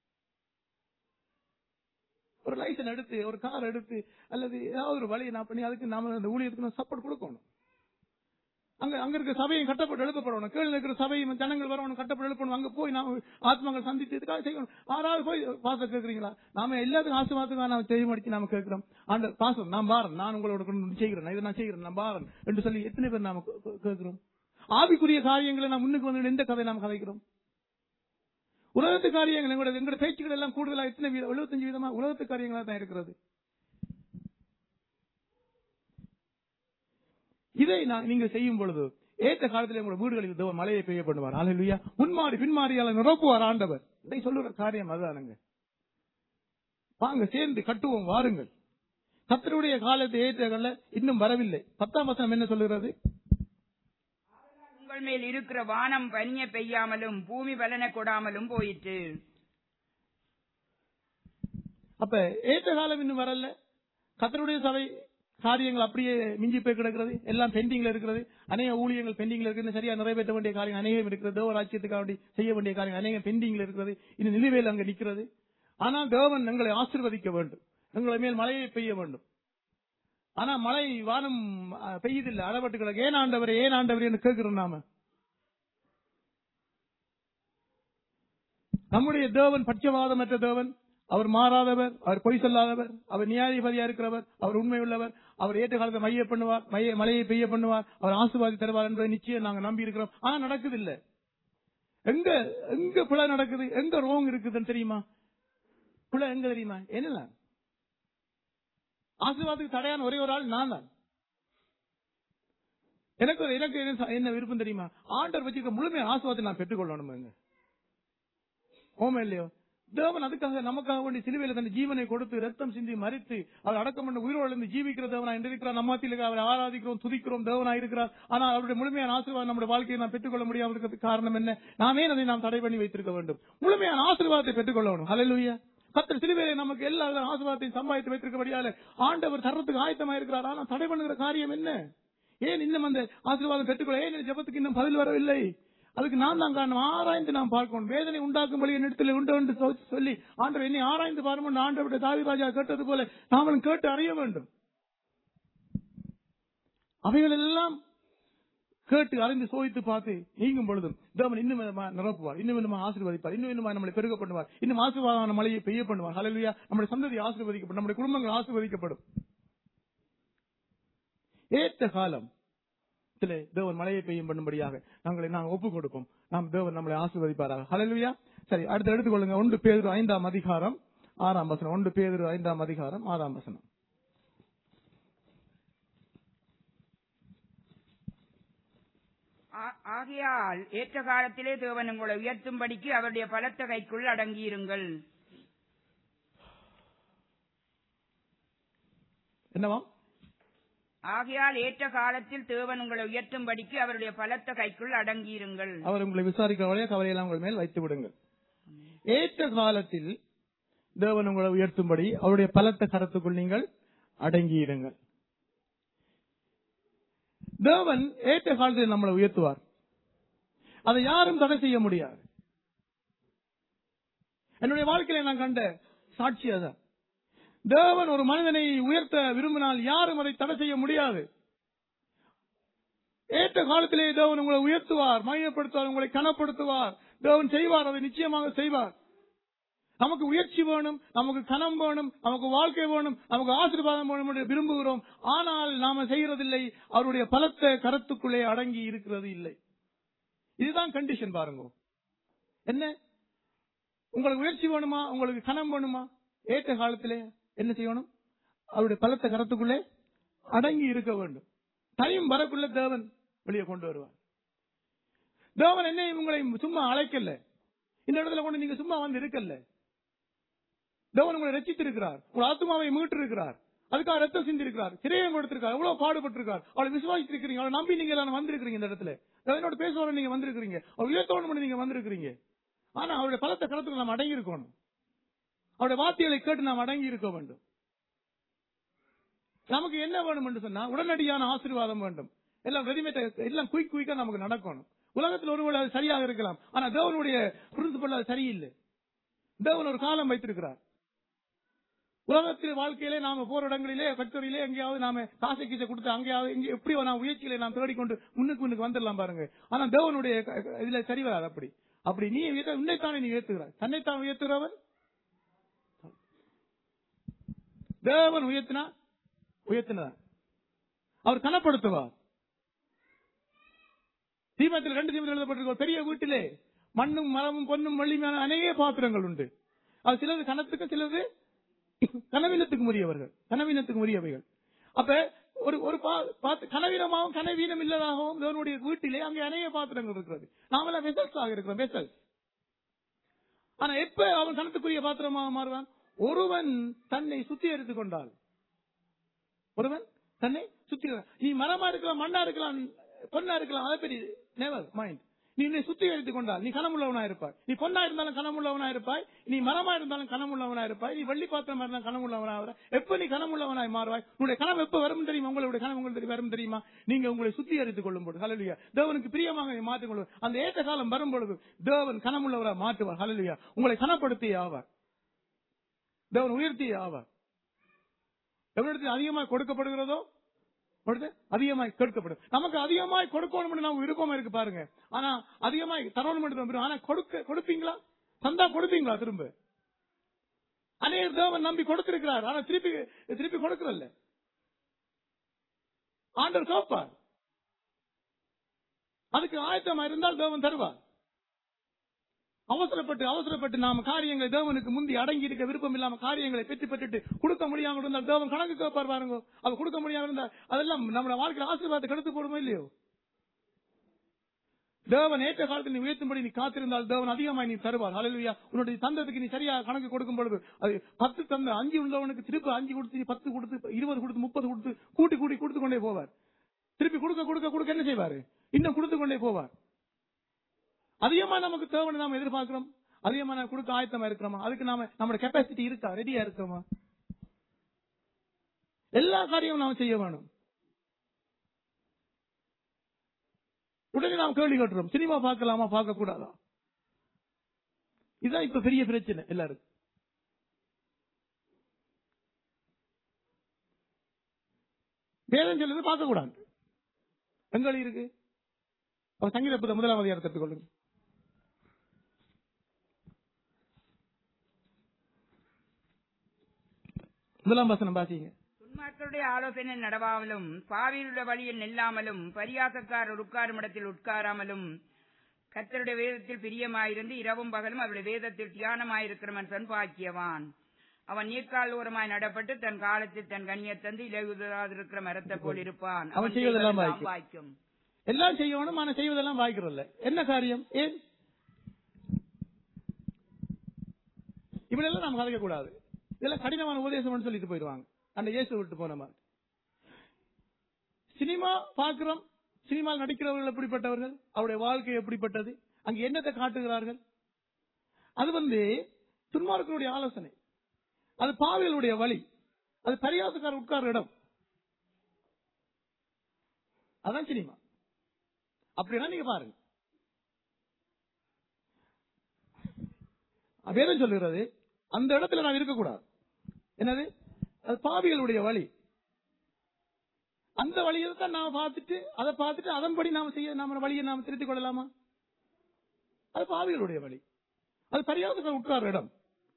ஒரு லைசன் எடுத்து ஒரு கார் எடுத்து அல்லது ஏதாவது ஒரு வழியை நான் பண்ணி அதுக்கு நாம அந்த ஊழியத்துக்கு நான் சப்போர்ட் கொடுக்கணும் அங்க அங்க இருக்க சபையும் கட்டப்பட்டு எழுப்பப்படணும் கீழே இருக்கிற சபையும் ஜனங்கள் வரணும் கட்டப்பட்டு எழுப்பணும் அங்க போய் நாம ஆத்மாக்கள் சந்தித்து இதுக்காக செய்யணும் ஆறாவது போய் பாச கேக்குறீங்களா நாம எல்லாத்துக்கும் ஆசீர்வாதத்துக்காக நாம செய்ய மாட்டி நாம கேட்கிறோம் அந்த பாசம் நான் பாரன் நான் உங்களோட கொண்டு செய்கிறேன் இதை நான் செய்கிறேன் நான் பாரன் என்று சொல்லி எத்தனை பேர் நாம கே- கே- கேட்கிறோம் ஆவிக்குரிய காரியங்களை நாம் முன்னுக்கு வந்து எந்த கதை நாம் கதைக்கிறோம் உலகத்து காரியங்கள் எங்களோட எங்களோட பேச்சுக்கள் எல்லாம் கூடுதலா எத்தனை வீதம் எழுபத்தஞ்சு வீதமா உலகத்து காரியங்களா தான் இருக்கிறது இதை நான் நீங்க செய்யும் பொழுது ஏற்ற காலத்தில் உங்களோட வீடுகளில் தேவன் மழையை பெய்ய பண்ணுவார் அல்லா முன்மாறி பின்மாறியால நிரப்புவார் ஆண்டவர் இதை சொல்லுற காரியம் அதுதானுங்க வாங்க சேர்ந்து கட்டுவோம் வாருங்கள் கத்தருடைய காலத்தை ஏற்றகல்ல இன்னும் வரவில்லை பத்தாம் வசனம் என்ன சொல்லுகிறது
உங்கள் மேல் இருக்கிற வானம் பனிய பெய்யாமலும் பூமி பலன கொடாமலும் போயிற்று
அப்ப ஏற்ற காலம் இன்னும் வரல கத்தருடைய சபை காரியங்கள் அப்படியே மிஞ்சி போய் கிடக்கிறது எல்லாம் பெண்டிங்ல இருக்கிறது அநேக ஊழியங்கள் பெண்டிங்ல இருக்கு சரியா நிறைவேற்ற வேண்டிய காரியம் அநேகம் இருக்கிறது தேவ ராஜ்யத்துக்காக வேண்டி செய்ய வேண்டிய காரியம் அநேகம் பெண்டிங்ல இருக்கிறது இன்னும் நிலுவையில் அங்க நிக்கிறது ஆனால் தேவன் எங்களை ஆசீர்வதிக்க வேண்டும் எங்களை மேல் மழையை பெய்ய வேண்டும் ஆனா மழை வானம் அஹ், பெய்யுதில்லை அளவட்டு கிடக்கு ஏன் ஆண்டவர் ஏன் ஆண்டவர் என்று கேட்கிறோம் நாம நம்முடைய தேவன் பட்சவாதமற்ற தேவன் அவர் மாறாதவர் அவர் பொய் சொல்லாதவர் அவர் நியாயாதிபதியா இருக்கிறவர் அவர் உண்மை உள்ளவர் அவர் ஏற்ற காலத்தை மைய பண்ணுவார் மைய மழையை பெய்ய பண்ணுவார் அவர் ஆசுவாதி தருவார் என்பதை நிச்சயம் நாங்க நம்பி இருக்கிறோம் ஆனா நடக்குது இல்ல எங்க எங்க பிழை நடக்குது எங்க ரோங் இருக்குதுன்னு தெரியுமா பிழை எங்க தெரியுமா என்ன ஆசீர்வாதத்துக்கு தடையான ஒரே ஒரு ஆள் நான் தான் எனக்கு ஒரு- எனக்கு என்ன- என்ன விருப்பம் தெரியுமா ஆண்டவர் வச்சிருக்க முழுமையான ஆசீர்வாதத்தை நான் பெற்றுக்கொள்ளணும் ஓமே இல்லையோ தேவன் அதுக்காக நமக்காக வேண்டி சிலுவையில தன் ஜீவனை கொடுத்து ரத்தம் சிந்தி மறித்து அவர் அடக்கம் பண்ண உயிரோடு ஜீவிக்கிற தேவனா இருக்கிறார் நம்ம மத்தியில் அவரை ஆராதிக்கிறோம் துதிக்கிறோம் தேவனா இருக்கிறார் ஆனால் அவருடைய முழுமையான ஆசீர்வாதம் நம்முடைய வாழ்க்கையை நாம் பெற்றுக்கொள்ள முடியாமல் இருக்கிறதுக்கு காரணம் என்ன நாமே அதை நாம் தடை பண்ணி வைத்திருக்க வேண்டும் முழுமையான ஆசீர்வாதத்தை பெற்றுக்கொள்ளணும் ஹalleluya கத்தர் சிலுவையில நமக்கு எல்லா வித ஆசீர்வாதத்தையும் சம்பாதித்து வைத்திருக்கபடியால ஆண்டவர் தர்றதுக்கு ஆயத்தமா இருக்கிறார் ஆனால் தடை பண்ணுகிற காரியம் என்ன ஏன் இன்னும் அந்த ஆசீர்வாதம் பெற்றுக்கொள்ள ஏன் இந்த ஜெபத்துக்கு இன்னும் பதில் வரவில்லை அதுக்கு நான் தான் காரணம் ஆராய்ந்து நாம் பார்க்கணும் வேதனை உண்டாக்கும்படி என்னிடத்தில் உண்டு என்று சொ- சொல்லி ஆண்டவர் என்னை ஆராய்ந்து பாருங்கள் ஆண்டவருடைய தாவிராஜா கேட்டது போல நாமளும் கேட்டு அறிய வேண்டும் அவைகள் எல்லாம் கேட்டு அறிந்து சோதித்து பார்த்து நீங்கும் பொழுதும் தேவன் இன்னும் விதமா நிரப்புவார் இன்னும் இன்னும் ஆசீர்வதிப்பார் இன்னும் இன்னும் நம்மளை பெருக பண்ணுவார் இன்னும் ஆசீர்வாதமான மழையை பெய்ய பண்ணுவார் ஹalleluya நம்முடைய சந்ததி ஆசீர்வதிக்கப்படும் நம்முடைய குடும்பங்கள் ஆசீர்வதிக்கப்படும் ஏற்ற காலம் இடத்திலே தேவன் மழையை பெய்யும் பண்ணும்படியாக நாங்களை நாங்கள் ஒப்புக் கொடுப்போம் நாம் தேவன் நம்மளை ஆசீர்வதிப்பாராக ஹalleluya சரி அடுத்து எடுத்துக்கொள்ளுங்க ஒன்று பேதுரு ஐந்தாம் அதிகாரம் ஆறாம் வசனம் ஒன்று பேதுரு ஐந்தாம் அதிகாரம் ஆறாம் வசனம்
ஆ- ஆகையால் ஏற்ற காலத்திலே தேவன் உங்களை உயர்த்தும்படிக்கு அவருடைய பலத்த கைக்குள் அடங்கியிருங்கள்
என்னவாம்
ஆகையால் ஏற்ற காலத்தில் தேவன் உங்களை உயர்த்தும்படிக்கு அவருடைய பலத்த கைக்குள் அடங்கியிருங்கள்
அவர் உங்களை விசாரிக்கிறவரையே கவலையெல்லாம் உங்கள் மேல் வைத்து விடுங்கள் ஏற்ற காலத்தில் தேவன் உங்களை உயர்த்தும்படி அவருடைய பலத்த கரத்துக்குள் நீங்கள் அடங்கியிருங்கள் தேவன் ஏற்ற காலத்தில் நம்மளை உயர்த்துவார் அதை யாரும் தடை செய்ய முடியாது என்னுடைய வாழ்க்கையில நான் கண்ட சாட்சி அதான் தேவன் ஒரு மனிதனை உயர்த்த விரும்பினால் யாரும் அதை தடை செய்ய முடியாது ஏற்ற காலத்திலே தேவன் உங்களை உயர்த்துவார் மையப்படுத்துவார் உங்களை கனப்படுத்துவார் தேவன் செய்வார் அதை நிச்சயமாக செய்வார் நமக்கு உயர்ச்சி வேணும் நமக்கு கனம் வேணும் நமக்கு வாழ்க்கை வேணும் நமக்கு ஆசீர்வாதம் வேணும் என்று விரும்புகிறோம் ஆனால் நாம செய்யறதில்லை அவருடைய பலத்த கரத்துக்குள்ளே அடங்கி இருக்கிறது இல்லை இதுதான் கண்டிஷன் பாருங்க என்ன உங்களுக்கு உயர்ச்சி வேணுமா உங்களுக்கு கனம் வேணுமா ஏற்ற காலத்திலே என்ன செய்யணும் அவருடைய பலத்த கரத்துக்குள்ளே அடங்கி இருக்க வேண்டும் டைம் வரக்குள்ள தேவன் வெளியே கொண்டு வருவார் தேவன் என்ன உங்களை சும்மா அழைக்கல இந்த இடத்துல கொண்டு நீங்க சும்மா வந்து இருக்கல்ல தேவன் உங்களை ரச்சித்திருக்கிறார் உங்கள் ஆத்மாவை மீட்டு இருக்கிறார் அதுக்காக ரத்தம் சிந்தி இருக்கிறார் சிறையம் கொடுத்திருக்கார் எவ்வளவு பாடுபட்டிருக்கார் அவளை விசுவாசித்திருக்கிறீங்க அவளை நம்பி நீங்க எல்லாம் வந்திருக்கிறீங்க இந்த இடத்துல தேவனோட பேசுவார நீங்க வந்திருக்கிறீங்க அவர் உயர்த்தோணும் பண்ணி நீங்க வந்திருக்கிறீங்க ஆனா அவருடைய பலத்த களத்துக்கு நாம் அடங்கி இருக்கணும் அவருடைய வார்த்தைகளை கேட்டு நாம் அடங்கி இருக்க வேண்டும் நமக்கு என்ன வேணும் என்று சொன்னா உடனடியான ஆசீர்வாதம் வேண்டும் எல்லாம் ரெடிமேட் எல்லாம் குயிக் குயிக்கா நமக்கு நடக்கணும் உலகத்தில் ஒருவேளை அது சரியாக இருக்கலாம் ஆனா தேவனுடைய பிரின்சிபல் அது சரியில்லை தேவன் ஒரு காலம் வைத்திருக்கிறார் உலகத்தில் வாழ்க்கையிலே நாம போற இடங்களிலே ஃபேக்டரியிலே எங்கேயாவது நாம காசை கீசை கொடுத்து அங்கேயாவது இங்க எப்படி நான் முயற்சியில நாம் தேடிக்கொண்டு முன்னுக்கு முன்னுக்கு வந்துடலாம் பாருங்க ஆனா தேவனுடைய க- க- இதுல சரி வராது அப்படி அப்படி நீ உயர்த்த- உன்னைத்தானே நீ உயர்த்துகிறாய் தன்னைத்தான் உயர்த்துகிறவன் தேவன் உயர்த்தினா உயர்த்தினார் அவர் கனப்படுத்துவார் தீபத்தில் ரெண்டு தீபத்தில் எழுதப்பட்டிருக்க ஒரு பெரிய வீட்டிலே மண்ணும் மரமும் பொன்னும் வெள்ளியுமான அநேக பாத்திரங்கள் உண்டு அது சிலது கனத்துக்கு சிலது கனவீனத்துக்கு உரியவர்கள் கனவீனத்துக்கு உரியவைகள் அப்ப ஒரு ஒரு பா- பாத்து- கனவீனமாகவும் கனவீனம் இல்லதாகவும் தேவனுடைய வீட்டிலே அங்கே அநேக பாத்திரங்கள் இருக்கிறது நாமெல்லாம் வெசல்ஸ் ஆக இருக்கிறோம் வெசல்ஸ் ஆனா எப்ப அவன் கணத்துக்குரிய பாத்திரமாக மாறுவான் ஒருவன் தன்னை சுத்திகரித்துக் கொண்டால் ஒருவன் தன்னை சுத்தி நீ மரமா இருக்கலாம் மண்ணா இருக்கலாம் பொண்ணா இருக்கலாம் அதை பற்றி நெவர் மைண்ட் நீ உன்னை சுத்திகரித்துக் கொண்டால் நீ கனமுள்ளவனா இருப்பாய் நீ பொண்ணா இருந்தாலும் கனமுள்ளவனா இருப்பாய் நீ மரமா இருந்தாலும் கனமுள்ளவனா இருப்பாய் நீ வெள்ளி பாத்திரமா இருந்தாலும் கனமுள்ளவனா வர எப்ப நீ கனமுள்ளவனாய் மாறுவாய் உன்னுடைய கனவு எப்ப வரும் தெரியுமா உங்களுடைய கனவு உங்களுக்கு வரும் தெரியுமா நீங்க உங்களை சுத்திகரித்துக் கொள்ளும் போது ஹalleluya தேவனுக்கு பிரியமாக நீ மாற்றிக் கொள்வது அந்த ஏற்ற காலம் வரும் பொழுது தேவன் கனமுள்ளவராக மாற்றுவார் ஹalleluya உங்களை கனப்படுத்தியே ஆவார் தேவன் உயர்த்தியே ஆவார் எவ்வளவு அதிகமாக கொடுக்கப்படுகிறதோ பொழுது அதிகமாய் கேட்கப்படும் நமக்கு அதிகமாய் கொடுக்கணும் நம்ம விருப்பமா இருக்கு பாருங்க ஆனா அதிகமாய் தரணும் விரும்புறோம் ஆனா கொடுக்க கொடுப்பீங்களா தந்தா கொடுப்பீங்களா திரும்ப அநேகர் தேவன் நம்பி கொடுத்திருக்கிறார் ஆனா திருப்பி திருப்பி கொடுக்கறல்ல ஆண்டவர் கேட்பார் அதுக்கு ஆயத்தமா இருந்தால் தேவன் தருவார் அவசரப்பட்டு அவசரப்பட்டு நாம காரியங்களை தேவனுக்கு முந்தி அடங்கி இருக்க விருப்பம் இல்லாம காரியங்களை பெற்று பெற்றுட்டு கொடுக்க முடியாம இருந்தால் தேவன் கணக்கு கேட்பார் பாருங்க அது கொடுக்க முடியாம இருந்தால் அதெல்லாம் நம்ம வாழ்க்கையில் ஆசீர்வாதத்தை கெடுத்து போடுமோ இல்லையோ தேவன் ஏற்ற காலத்தில் நீ உயர்த்தும்படி நீ காத்திருந்தால் தேவன் அதிகமாய் நீ தருவார் ஹalleluya உன்னுடைய தந்தத்துக்கு நீ சரியா கணக்கு கொடுக்கும் பொழுது அது பத்து தந்த அஞ்சு உள்ளவனுக்கு திருப்பி அஞ்சு கொடுத்து நீ பத்து கொடுத்து இருபது கொடுத்து முப்பது கொடுத்து கூட்டி கூட்டி கொடுத்து கொண்டே போவார் திருப்பி கொடுக்க கொடுக்க கொடுக்க என்ன செய்வாரு இன்னும் கொடுத்து கொண்டே போவார் அதிகமா நமக்கு தேவனை நாம எதிர்பார்க்கிறோம் அதிகமா நான் கொடுக்க ஆயத்தமா இருக்கிறோமா அதுக்கு நாம நம்மளோட கெப்பாசிட்டி இருக்கா ரெடியா இருக்கிறோமா எல்லா காரியமும் நாம செய்ய வேணும் உடனே நாம் கேள்வி கேட்டுறோம் சினிமா பார்க்கலாமா பார்க்க கூடாதா இதுதான் இப்ப பெரிய பிரச்சனை எல்லாருக்கும் வேதம் சொல்லுது பார்க்க கூடாது எங்க இருக்கு அப்ப சங்கீத புத்தகம் முதலாம் அதிகாரத்தை எடுத்துக்கொள்ளுங்க முதலாம் வசனம் பாத்தீங்க
துன்மார்களுடைய ஆலோசனை நடவாமலும் பாவியுடைய வழியில் நில்லாமலும் பரியாசக்காரர் உட்காரும் இடத்தில் உட்காராமலும் கர்த்தருடைய வேதத்தில் பிரியமாயிருந்து இரவும் பகலும் அவருடைய வேதத்தில் தியானமாயிருக்கிறவன் சன்பாக்கியவான் அவன் நீர்க்கால் நடப்பட்டு தன் காலத்தில் தன் கனியை தந்து இலையுதராதிருக்கிற மரத்தை போல் இருப்பான்
அவன் செய்வதெல்லாம்
செய்வதெல்லாம்
வாய்க்கும்.
வாய்க்கும்
எல்லாம் செய்யணும் ஆனா செய்வதெல்லாம் வாய்க்கிறோம்ல என்ன காரியம் ஏன் இப்படியெல்லாம் நாம் கதைக்க கூடாது இதெல்லாம் கடினமான உபதேசம்னு சொல்லிட்டு போயிடுவாங்க அந்த இயேசு விட்டு போன மாதிரி சினிமா பார்க்கிறோம் சினிமாவில் நடிக்கிறவர்கள் எப்படிப்பட்டவர்கள் அவருடைய வாழ்க்கை எப்படிப்பட்டது அங்க என்னத்தை காட்டுகிறார்கள் அது வந்து துன்மார்களுடைய ஆலோசனை அது பாவிகளுடைய வழி அது பரியாசக்கார உட்கார இடம் அதான் சினிமா அப்படின்னா நீங்க பாருங்க வேதம் சொல்லுகிறது அந்த இடத்துல நாம் இருக்கக்கூடாது என்னது அது பாவிகளுடைய வழி அந்த வழியை தான் நாம பார்த்துட்டு அதை பார்த்துட்டு அதன்படி நாம செய்ய நாம வழியை நாம திருத்திக் கொள்ளலாமா அது பாவிகளுடைய வழி அது பரியாசத்தில் உட்கார இடம்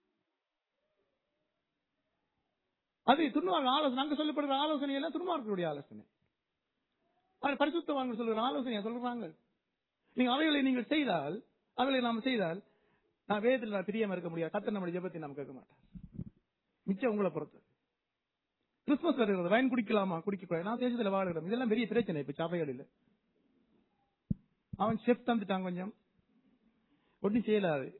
அது துன்மார்க்க ஆலோசனை அங்க சொல்லப்படுற ஆலோசனை எல்லாம் துன்மார்களுடைய ஆலோசனை அது பரிசுத்தவாங்க சொல்லுற ஆலோசனையா சொல்றாங்க நீங்க அவைகளை நீங்கள் செய்தால் அவைகளை நாம் செய்தால் நான் வேதத்தில் நான் பிரியமா இருக்க முடியாது கத்த நம்முடைய ஜெபத்தை நாம் கேட்க மாட்டார் மிச்சம் உங்களை பொறுத்து கிறிஸ்துமஸ் வருகிறது வைன் குடிக்கலாமா குடிக்க கூடாது நான் தேசத்துல வாழுகிறோம் இதெல்லாம் பெரிய பிரச்சனை இப்ப சபைகளில் அவன் செஃப் தந்துட்டான் கொஞ்சம் ஒன்றும் செய்யலாது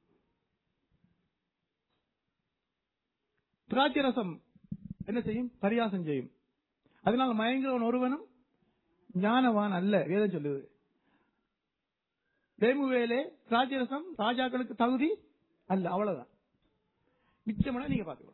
திராட்சை ரசம் என்ன செய்யும் பரியாசம் செய்யும் அதனால மயங்குறவன் ஒருவனும் ஞானவான் அல்ல வேதம் சொல்லுது தேமுவேலே திராட்சை ரசம் ராஜாக்களுக்கு தகுதி அல்ல அவ்வளவுதான் மிச்சமான நீங்க பாத்துக்கணும்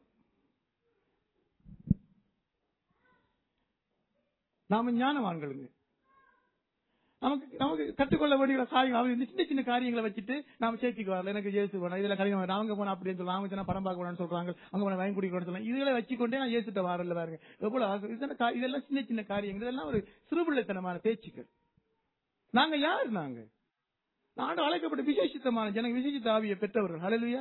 நாம ஞானவான்களுங்க நமக்கு நமக்கு கற்றுக்கொள்ள வேண்டிய காரியங்கள் அவங்க இந்த சின்ன சின்ன காரியங்களை வச்சுட்டு நாம சேர்த்துக்கு வரல எனக்கு ஜேசு வேணும் இதுல கடிதம் வேணும் அவங்க போனா அப்படின்னு சொல்லலாம் அவங்க சொன்னா படம் பார்க்க வேணும்னு சொல்றாங்க அங்க போனா வாங்கி குடிக்கணும்னு சொல்லலாம் இதுகளை வச்சுக்கொண்டே நான் ஏசுட்ட வரல பாருங்க எவ்வளவு ஆசை. இதெல்லாம் கா- இதெல்லாம் சின்ன சின்ன காரியங்கள் இதெல்லாம் ஒரு சிறுபிள்ளைத்தனமான பேச்சுக்கள் நாங்க யார் நாங்க நாடு அழைக்கப்பட்ட விசேஷித்தமான ஜனங்க விசேஷித்த ஆவியை பெற்றவர்கள் ஹalleluya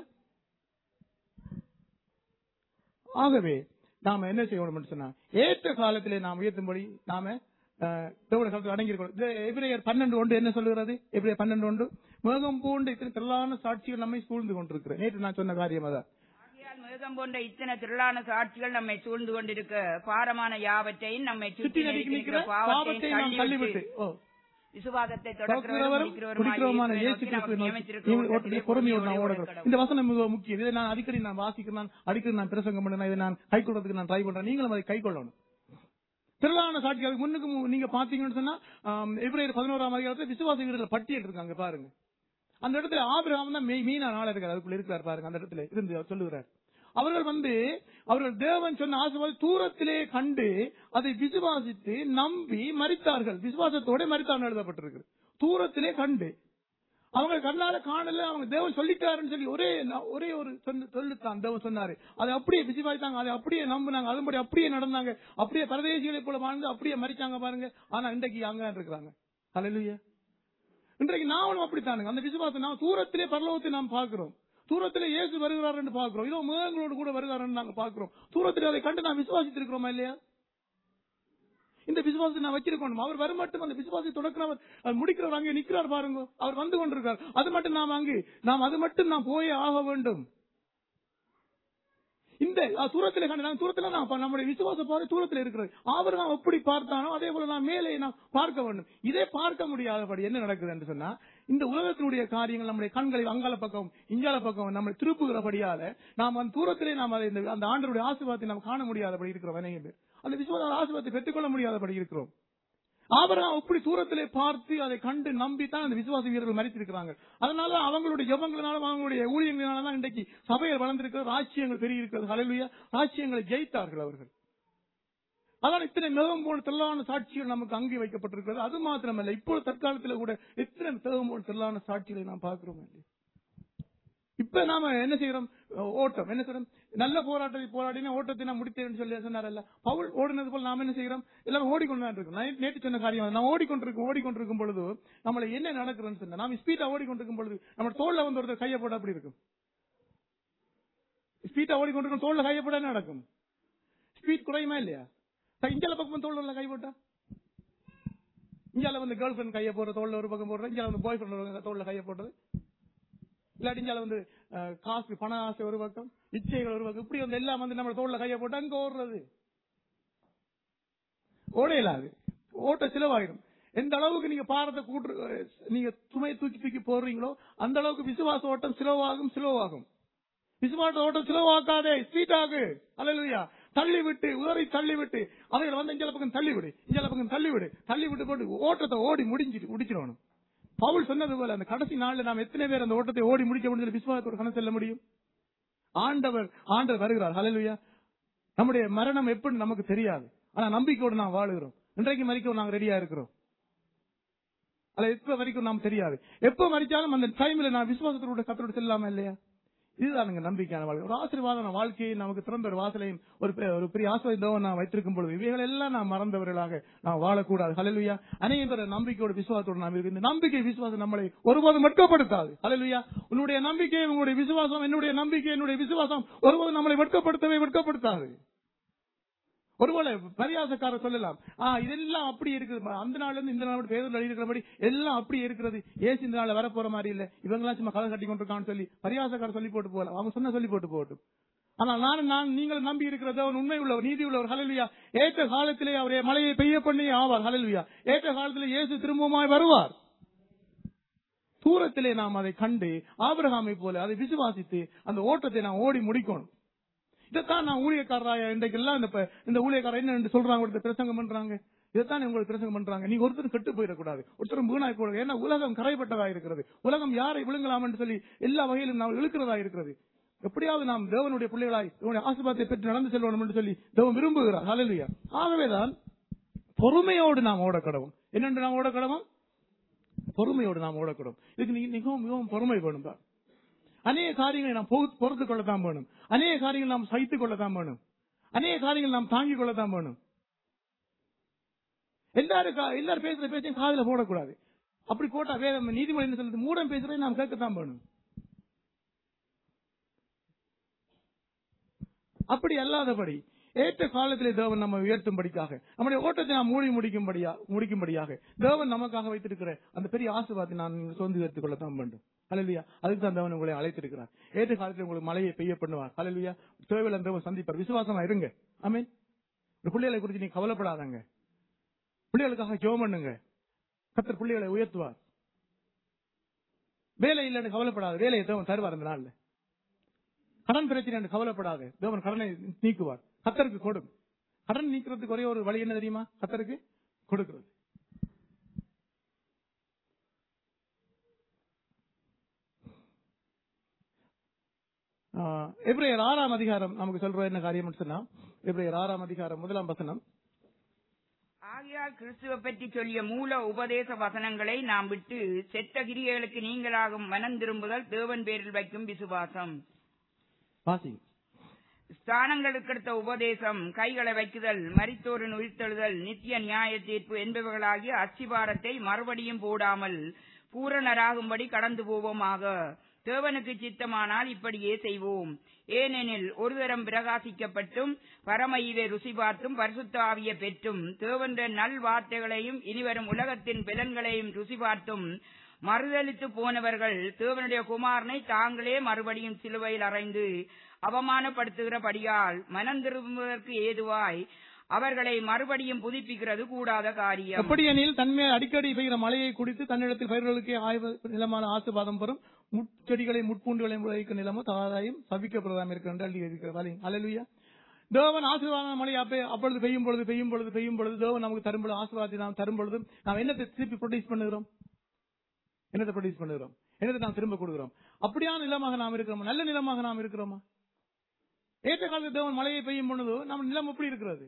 ஆகவே நாம என்ன செய்யணும் சொன்னா ஏற்ற காலத்திலே நாம் உயர்த்தும்படி நாம அஹ், தேவனுடைய காலத்தில் அடங்கியிருக்கணும் இது எபிரேயர் பன்னெண்டு ஒன்று என்ன சொல்லுகிறது எபிரேயர் பன்னெண்டு ஒன்று மேகம் பூண்டு இத்தனை திரளான சாட்சிகள் நம்மை சூழ்ந்து கொண்டிருக்கிறேன் நேற்று நான் சொன்ன காரியம் அதான்
ஆகையால் மேகம் போன்ற இத்தனை திரளான சாட்சிகள் நம்மை சூழ்ந்து கொண்டிருக்க பாரமான யாவற்றையும் நம்மை
சுற்றி
சுற்றி
நடிக்க நிற்கிற
நடிக்கிற
பாவத்தை நாம் தள்ளிவிட்டு ஓ
விசுவாசத்தை
தொடக்கிறவரும் குடிக்கிறவருமான இயேசு கிறிஸ்துவை நோக்கி நீங்கள் ஓட்டத்தை பொறுமையோடு நான் ஓடுகிறோம் இந்த வசனம் மிக முக்கியம் இதை நான் அடிக்கடி நான் வாசிக்கிறேன் நான் அடிக்கடி நான் பிரசங்கம் பண்ணேன் இதை நான் கை கொள்றதுக்கு நான் ட்ரை பண்றேன் நீங்களும் அதை கை கொள்ளணும் திரளான சாட்சிகள் முன்னுக்கு மு- நீங்க பாத்தீங்கன்னு சொன்னா ஆம், எபிரேயர் பதினோராம் அதிகாரத்தில் விசுவாச வீரர்கள் பட்டியல் இருக்காங்க பாருங்க அந்த இடத்துல ஆபிரகாம் தான் மெய்- மீனா நாள் இருக்காரு அதுக்குள்ள இருக்கிறார் பாருங்க அந்த இடத்துல இருந்து அவர் சொல்லுகிறார் அவர்கள் வந்து அவர்கள் தேவன் சொன்ன ஆசீர்வாதம் தூரத்திலே கண்டு அதை விசுவாசித்து நம்பி மரித்தார்கள் விசுவாசத்தோட மரித்தார்கள் எழுதப்பட்டிருக்கு தூரத்திலே கண்டு அவங்க கண்ணால காணல அவங்க தேவன் சொல்லிட்டாருன்னு சொல்லி ஒரே ந- ஒரே ஒரு சொன்ன- சொல்லுத்தான் தேவன் சொன்னாரு அதை அப்படியே விசுவாசித்தாங்க அதை அப்படியே நம்பினாங்க அதன்படி அப்படியே நடந்தாங்க அப்படியே பரதேசிகளை போல வாழ்ந்து அப்படியே மறிச்சாங்க பாருங்க ஆனா இன்றைக்கு அங்க இருக்கிறாங்க ஹalleluya இன்றைக்கு நாமளும் அப்படித்தானுங்க அந்த விசுவாசம் நாம் தூரத்திலே பரலோகத்தை நாம் பார்க்கிறோம் தூரத்திலே இயேசு வருகிறார் என்று பார்க்கிறோம் இதோ மேகங்களோடு கூட வருகிறார் நாங்க பார்க்கிறோம் தூரத்திலே அதை கண்டு நாம் விசுவாசித்திருக்கிறோமா இல்லையா இந்த விசுவாசத்தை நான் வச்சிருக்கணும் அவர் வர மட்டும் அந்த விசுவாசத்தை தொடக்கிறவர் அவர் முடிக்கிறவர் அங்கே நிக்கிறார் பாருங்க அவர் வந்து கொண்டிருக்கார் அது மட்டும் நாம் அங்கு நாம் அது மட்டும் நாம் போயே ஆக வேண்டும் இந்த அஹ், தூரத்திலே கண்டு நான் தூரத்துல நான் பா- நம்முடைய விசுவாச பார்வை தூரத்தில் இருக்கிறது அவர் நாம் எப்படி பார்த்தானோ அதே போல நாம் மேலே நாம் பார்க்க வேண்டும் இதே பார்க்க முடியாதபடி என்ன நடக்குது என்று சொன்னா இந்த உலகத்தினுடைய காரியங்கள் நம்முடைய கண்களை அங்கால பக்கம் இங்கால பக்கம் நம்மை திருப்புகிறபடியால நாம் அந்த தூரத்திலே நாம் அதை இந்த- அந்த ஆண்டருடைய ஆசீர்வாதத்தை நாம் காண முடியாதபடி இருக்கிறோம் அநேக பேர் அந்த விசுவாச ஆசீர்வாதத்தை பெற்றுக்கொள்ள முடியாதபடி இருக்கிறோம் ஆபரகாம் அப்படி தூரத்திலே பார்த்து அதை கண்டு நம்பித்தான் அந்த விசுவாச வீரர்கள் மறித்திருக்கிறாங்க அதனால அவங்களுடைய ஜபங்களினாலும் அவங்களுடைய ஊழியங்களினால தான் இன்றைக்கு சபைகள் வளர்ந்திருக்கிறது ராஜ்யங்கள் பெருகி இருக்கிறது ஹalleluya ராஜ்யங்களை ஜெயித்தார்கள் அவர்கள் அதான் இத்தனை மிகவும் போன திரளான சாட்சிகள் நமக்கு அங்கே வைக்கப்பட்டிருக்கிறது அது மாத்திரமல்ல இப்போ தற்காலத்தில் கூட எத்தனை மிகவும் போன திரளான சாட்சிகளை நாம் பார்க்கிறோம் இல்லையா? இப்ப நாம என்ன செய்யறோம் அஹ் ஓட்டம் என்ன செய்யறோம் நல்ல போராட்டத்தை போராடினா ஓட்டத்தை நான் முடித்தேன் சொல்லி சொன்னாரல்ல பவுல் ஓடினது போல நாம என்ன செய்யறோம் எல்லாரும் ஓடிக்கொண்டு இருக்கோம் நான் நேற்று சொன்ன காரியம் நான் ஓடிக்கொண்டிருக்கும் ஓடிக்கொண்டிருக்கும் பொழுது நம்மள என்ன நடக்கிறோம்னு சொன்னா நாம ஸ்பீடா ஓடிக்கொண்டிருக்கும் பொழுது நம்ம தோல்ல வந்து ஒருத்தர் கையை போட அப்படி இருக்கும் ஸ்பீடா ஓடிக்கொண்டிருக்கும் தோல்ல கையை போட என்ன நடக்கும் ஸ்பீட் குறையுமா இல்லையா இஞ்சால பக்கம் தோல்ல உள்ள கை போட்டா இஞ்சால வந்து கேர்ள் ஃபிரெண்ட் கையை போடுற தோல்ல ஒரு பக்கம் போடுற இஞ்சால வந்து பாய் ஃப்ரெண்ட் தோல்ல கையை போடுறது இல்லாட்டி இஞ்சால வந்து அஹ், காசு பண ஆசை ஒரு பக்கம் இச்சைகள் ஒரு பக்கம் இப்படி வந்து எல்லாம் வந்து நம்ம தோல்ல கையை போட்டு அங்க ஓடுறது ஓடையலாது ஓட்ட சிலவாயிடும் எந்த அளவுக்கு நீங்க பாரத்தை கூட்டு அஹ், நீங்க சுமையை தூக்கி தூக்கி போடுறீங்களோ அந்த அளவுக்கு விசுவாச ஓட்டம் சிலவாகும் சிலவாகும் விசுவாச ஓட்டம் சிலவாக்காதே ஸ்பீட் ஆகு அல்லையா தள்ளி விட்டு உதறி தள்ளி விட்டு அவைகளை வந்து இஞ்சல பக்கம் தள்ளி விடு இஞ்சல பக்கம் தள்ளி விடு தள்ளி விட்டு போட்டு ஓட்டத்தை ஓடி முடிஞ்சிட்டு முடிச்சிடணும் பவுல் சொன்னது போல அந்த கடைசி நாள்ல நாம் எத்தனை பேர் அந்த ஓட்டத்தை ஓடி முடிக்க முடிஞ்ச விசுவாசத்தோட கணக்கு செல்ல முடியும் ஆண்டவர் ஆண்டவர் வருகிறார் ஹalleluya நம்முடைய மரணம் எப்படி நமக்கு தெரியாது ஆனா நம்பிக்கையோடு நாம் வாழுகிறோம் இன்றைக்கு மறிக்கவும் நாங்க ரெடியா இருக்கிறோம் அல்ல எப்ப வரைக்கும் நாம் தெரியாது எப்ப மறிச்சாலும் அந்த டைம்ல நான் விசுவாசத்தோட கத்தோடு செல்லாம இல்லையா இதுதானுங்க நம்பிக்கையான வாழ்க்கை ஒரு ஆசீர்வாதமான வாழ்க்கையை நமக்கு திறந்த ஒரு வாசலையும் ஒரு பெ- ஒரு பெரிய ஆசீர்வாதம் நான் வைத்திருக்கும் பொழுது இவைகள் எல்லாம் நாம் மறந்தவர்களாக நாம் வாழக்கூடாது ஹalleluya அநேக பேர் நம்பிக்கையோட விசுவாசத்தோடு நாம் இருக்கு இந்த நம்பிக்கை விசுவாசம் நம்மளை ஒருபோதும் வெட்கப்படுத்தாது ஹalleluya உன்னுடைய நம்பிக்கை உங்களுடைய விசுவாசம் என்னுடைய நம்பிக்கை என்னுடைய விசுவாசம் ஒருபோதும் நம்மளை வெட்கப்படுத்தவே வெட்கப்படுத்தாது ஒருவேளை பரியாசக்காரர் சொல்லலாம் ஆ இதெல்லாம் அப்படி இருக்குது அந்த நாள்ல இருந்து இந்த நாள் பேரில் இருக்கிறபடி எல்லாம் அப்படி இருக்கிறது ஏசு இந்த நாள் வரப்போற மாதிரி இல்ல இவங்கெல்லாம் சும்மா கதை கட்டி கொண்டிருக்கான்னு சொல்லி பரியாசக்காரர் சொல்லி போட்டு போகலாம் அவங்க சொன்ன சொல்லி போட்டு போகட்டும் ஆனால் நான் நான் நீங்கள் நம்பி இருக்கிறது அவன் உண்மை உள்ளவர் நீதி உள்ளவர் ஹalleluya ஏற்ற காலத்திலே அவரே மழையை பெய்ய பண்ணி ஆவார் ஹalleluya ஏற்ற காலத்திலே இயேசு திரும்பவுமாய் வருவார் தூரத்திலே நாம் அதை கண்டு ஆபிரகாமை போல அதை விசுவாசித்து அந்த ஓட்டத்தை நாம் ஓடி முடிக்கணும் இதைத்தான் நான் ஊழியக்காரராய இன்றைக்கு எல்லாம் இந்த ப- இந்த ஊழியக்காரர் என்ன என்று சொல்றாங்க ஒருத்தர் பிரசங்கம் பண்றாங்க இதைத்தான் உங்களுக்கு பிரசங்கம் பண்றாங்க நீங்க ஒருத்தரும் கெட்டு போயிடக்கூடாது ஒருத்தரும் வீணாய் போட ஏன்னா உலகம் கரைப்பட்டதா இருக்கிறது உலகம் யாரை விழுங்கலாம் என்று சொல்லி எல்லா வகையிலும் நாம் இழுக்கிறதா இருக்கிறது எப்படியாவது நாம் தேவனுடைய பிள்ளைகளாய் தேவனுடைய ஆசீர்வாதத்தை பெற்று நடந்து செல்வோம் என்று சொல்லி தேவன் விரும்புகிறார் ஹalleluya ஆகவேதான் பொறுமையோடு நாம் ஓட கடவும் என்னென்று நாம் ஓட கடவும் பொறுமையோடு நாம் ஓடக்கூடும் இதுக்கு நீ- மிகவும் மிகவும் பொறுமை வேணும் தான் அநேக காரியங்களை நாம் பொறு- பொறுத்துக் கொள்ளத்தான் வேணும் அநேக காரியங்கள் நாம் சகித்துக் கொள்ளத்தான் வேணும் அநேக காரியங்கள் நாம் தாங்கிக் கொள்ளத்தான் வேணும் எல்லாரும் கா- எல்லாரும் பேசுற பேச்சையும் காதுல போடக்கூடாது அப்படி போட்டா வேதம் நீதிமொழி என்ன சொல்லுது மூடம் பேசுறதை நாம் கேட்கத்தான் வேணும் அப்படி அல்லாதபடி ஏற்ற காலத்திலே தேவன் நம்ம உயர்த்தும்படிக்காக நம்முடைய ஓட்டத்தை நாம் மூடி முடிக்கும்படியா முடிக்கும்படியாக தேவன் நமக்காக வைத்திருக்கிற அந்த பெரிய ஆசீர்வாதத்தை நான் சொந்து எடுத்துக் கொள்ளத்தான் வேண்டும் ஹalleluya அதுக்கு தான் தேவன் உங்களை அழைத்திருக்கிறார் ஏற்ற காலத்தில் உங்களுக்கு மழையை பெய்ய பண்ணுவார் ஹalleluya தேவையில்லை தேவன் சந்திப்பார் விசுவாசமா இருங்க ஆமென் இந்த பிள்ளைகளை குறித்து நீ கவலைப்படாதங்க பிள்ளைகளுக்காக ஜெபம் பண்ணுங்க கத்தர் பிள்ளைகளை உயர்த்துவார் வேலை இல்லைன்னு கவலைப்படாத வேலையை தேவன் தருவார் அந்த நாள்ல கடன் பிரச்சனை என்று கவலைப்படாத தேவன் கடனை நீக்குவார் கத்தருக்கு கொடும் கடன் நீக்கிறதுக்கு ஒரே ஒரு வழி என்ன தெரியுமா கத்தருக்கு கொடுக்கிறது ஆஹ், எபிரேயர் ஆறாம் அதிகாரம் நமக்கு சொல்ற என்ன காரியம் சொன்னா எபிரேயர் ஆறாம் அதிகாரம் முதலாம் வசனம்
ஆகையால் கிறிஸ்துவ பற்றி சொல்லிய மூல உபதேச வசனங்களை நாம் விட்டு செத்த கிரியைகளுக்கு நீங்களாகும் மனம் திரும்புதல் தேவன் பேரில் வைக்கும் விசுவாசம்
வாசி
ஸ்தானங்களுக்கடுத்த உபதேசம் கைகளை வைக்குதல் மரித்தோரின் உயிர்த்தெழுதல் நித்திய நியாய தீர்ப்பு என்பவர்களாகிய அஸ்திபாரத்தை மறுபடியும் போடாமல் பூரணராகும்படி கடந்து போவோமாக தேவனுக்கு சித்தமானால் இப்படியே செய்வோம் ஏனெனில் ஒரு தரம் பிரகாசிக்கப்பட்டும் பரம ஈவை ருசி பார்த்தும் பரிசுத்த ஆவிய பெற்றும் தேவன்ற நல் வார்த்தைகளையும் இனிவரும் உலகத்தின் பலன்களையும் ருசி பார்த்தும் மறுதலித்து போனவர்கள் தேவனுடைய குமாரனை தாங்களே மறுபடியும் சிலுவையில் அறைந்து அவமானப்படுத்துகிறபடியால் மனம் திரும்புவதற்கு ஏதுவாய் அவர்களை மறுபடியும் புதுப்பிக்கிறது கூடாத காரியம்
எப்படியெனில் தன்மேல் அடிக்கடி பெய்கிற மழையை குடித்து தன்னிடத்தில் பயிர்களுக்கே ஆய்வு நிலமான ஆசீர்வாதம் பெறும் முட்செடிகளை முட்பூண்டுகளை முளைக்கும் நிலமோ தாதாயும் சபிக்கப்படுவதாம் இருக்கிற இருக்கிற அலலுயா தேவன் ஆசீர்வாதம் மழை அப்ப அப்பொழுது பெய்யும் பொழுது பெய்யும் பொழுது பெய்யும் பொழுது தேவன் நமக்கு தரும் பொழுது ஆசீர்வாதத்தை நாம் தரும் பொழுது நாம் என்னத்தை திருப்பி ப்ரொடியூஸ் பண்ணுகிறோம் என்னத்தை ப்ரொடியூஸ் பண்ணுகிறோம் என்னத்தை நாம் திரும்ப கொடுக்கிறோம் அப்படியான நிலமாக நாம் இருக்கிறோமா நல்ல நிலமாக நாம் இருக்கிறோமா ஏற்ற காலத்தில் தேவன் மழையை பெய்யும் பொழுது நம்ம நிலம் எப்படி இருக்கிறது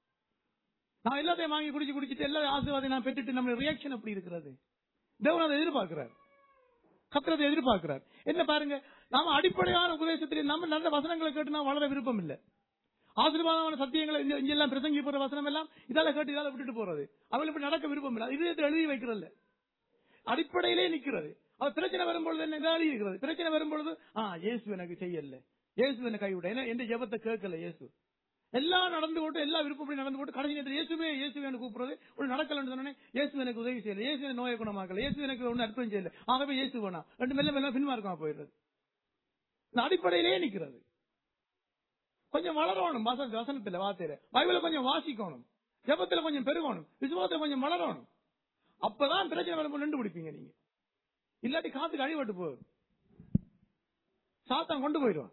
நான் எல்லாத்தையும் வாங்கி குடிச்சு குடிச்சிட்டு எல்லா ஆசீர்வாதம் நான் பெற்றுட்டு நம்ம ரியாக்ஷன் எப்படி இருக்கிறது தேவன் அதை எதிர்பார்க்கிறார் கத்திரத்தை எதிர்பார்க்கிறார் என்ன பாருங்க நாம அடிப்படையான உபதேசத்திலே நம்ம நல்ல வசனங்களை கேட்டு நான் வளர விருப்பம் இல்லை ஆசீர்வாதமான சத்தியங்களை இங்க- இங்கெல்லாம் பிரசங்கி போற வசனம் எல்லாம் இதால கேட்டு இதால விட்டுட்டு போறது அவள் இப்படி நடக்க விருப்பம் இல்லை இதயத்தை எழுதி வைக்கிறது அடிப்படையிலே நிக்கிறது அவர் பிரச்சனை வரும்பொழுது என்ன இதாக எழுதி இருக்கிறது பிரச்சனை வரும்பொழுது ஆ இயேசு எனக்கு செய்யல இயேசு என்ன கைவிட ஏன்னா எந்த ஜெபத்தை கேட்கல இயேசு எல்லாம் நடந்து போட்டு எல்லா விருப்பப்படி நடந்து போட்டு கடைசி நேரத்தில் இயேசுவே இயேசுவே எனக்கு கூப்பிடுறது ஒரு நடக்கலன்னு சொன்னே இயேசு எனக்கு உதவி செய்யல இயேசு எனக்கு நோயை குணமாக்கல இயேசு எனக்கு ஒண்ணு அற்புதம் செய்யல ஆகவே இயேசு வேணாம் ரெண்டு மெல்ல மெல்ல பின்மார்க்கமா போயிடுறது இந்த அடிப்படையிலே நிக்கிறது கொஞ்சம் வளரணும் வசன வசனத்துல வார்த்தையில பைபிள கொஞ்சம் வாசிக்கணும் ஜெபத்துல கொஞ்சம் பெருகணும் விசுவாசத்துல கொஞ்சம் வளரணும் அப்பதான் பிரச்சனை வரும்போது நின்று பிடிப்பீங்க நீங்க இல்லாட்டி காத்துக்கு அழிவட்டு போகுது சாத்தான் கொண்டு போயிடுவான்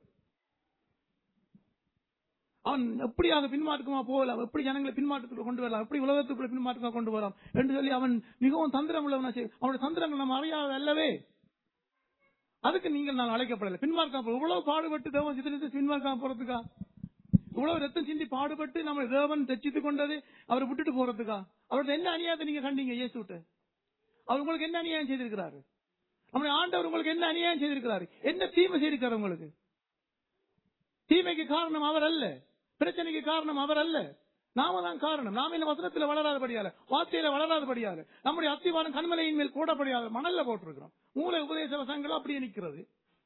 அவன் எப்படியாக பின்மாற்றமா போகலாம் எப்படி ஜனங்களை பின்மாற்றத்துக்கு கொண்டு வரலாம் எப்படி உலகத்துக்குள்ள பின்மாற்றமா கொண்டு வரலாம் என்று சொல்லி அவன் மிகவும் தந்திரம் உள்ளவனா செய்ய அவனுடைய தந்திரங்கள் நம்ம அறியாத அல்லவே அதுக்கு நீங்கள் நான் அழைக்கப்படலை பின்மார்க்கா போ- இவ்வளவு பாடுபட்டு தேவன் சித்தரித்து பின்மார்க்கா போறதுக்கா இவ்வளவு ரத்தம் சிந்தி பாடுபட்டு நம்ம தேவன் ரட்சித்துக் கொண்டது அவரை விட்டுட்டு போறதுக்கா அவரது என்ன அநியாயத்தை நீங்க கண்டீங்க இயேசுட்ட அவர் உங்களுக்கு என்ன அநியாயம் செய்திருக்கிறாரு நம்முடைய ஆண்டவர் உங்களுக்கு என்ன அநியாயம் செய்திருக்கிறாரு என்ன தீமை செய்திருக்காரு உங்களுக்கு தீமைக்கு காரணம் அவர் அல்ல பிரச்சனைக்கு காரணம் அவர் அல்ல நாம தான் காரணம் நாம இந்த வசனத்துல வளராதபடியால வார்த்தையில வளராதபடியால நம்முடைய அத்திவாரம் கண்மலையின் மேல் போடப்படியாத மணல்ல போட்டிருக்கிறோம் மூல உபதேச வசனங்கள் அப்படியே நிக்கிறது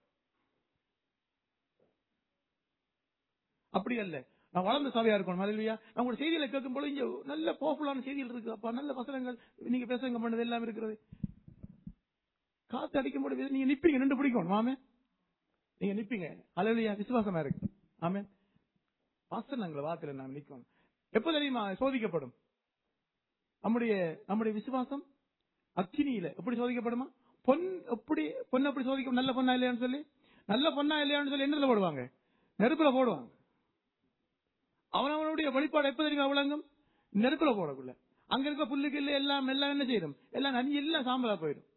அப்படி அல்ல நான் வளர்ந்த சபையா இருக்கணும் மலையிலையா நம்மளோட செய்திகளை கேட்கும் போது இங்க நல்ல பவர்ஃபுல்லான செய்திகள் இருக்கு அப்பா நல்ல வசனங்கள் நீங்க பேசுங்க பண்ணது எல்லாம் இருக்கிறது காத்து அடிக்கும் போது நீங்க நிப்பீங்க நின்று பிடிக்கணும் மாமே நீங்க நிப்பீங்க அலையிலையா விசுவாசமா இருக்கு ஆமே வசனங்கள் வார்த்தையில நாம் நிக்கணும் எப்ப தெரியுமா சோதிக்கப்படும் நம்முடைய நம்முடைய விசுவாசம் அக்கினியில எப்படி சோதிக்கப்படுமா பொன் எப்படி பொன் எப்படி சோதிக்க நல்ல பொண்ணா இல்லையான்னு சொல்லி நல்ல பொண்ணா இல்லையான்னு சொல்லி என்னதுல போடுவாங்க நெருப்புல போடுவாங்க அவனவனுடைய வெளிப்பாடு எப்ப தெரியுமா விளங்கும் நெருப்புல போடக்குள்ள அங்க இருக்க புல்லுக்கு இல்ல எல்லாம் எல்லாம் என்ன செய்யும் எல்லாம் நஞ்சு எல்லாம் சாம்பலா போயிடும்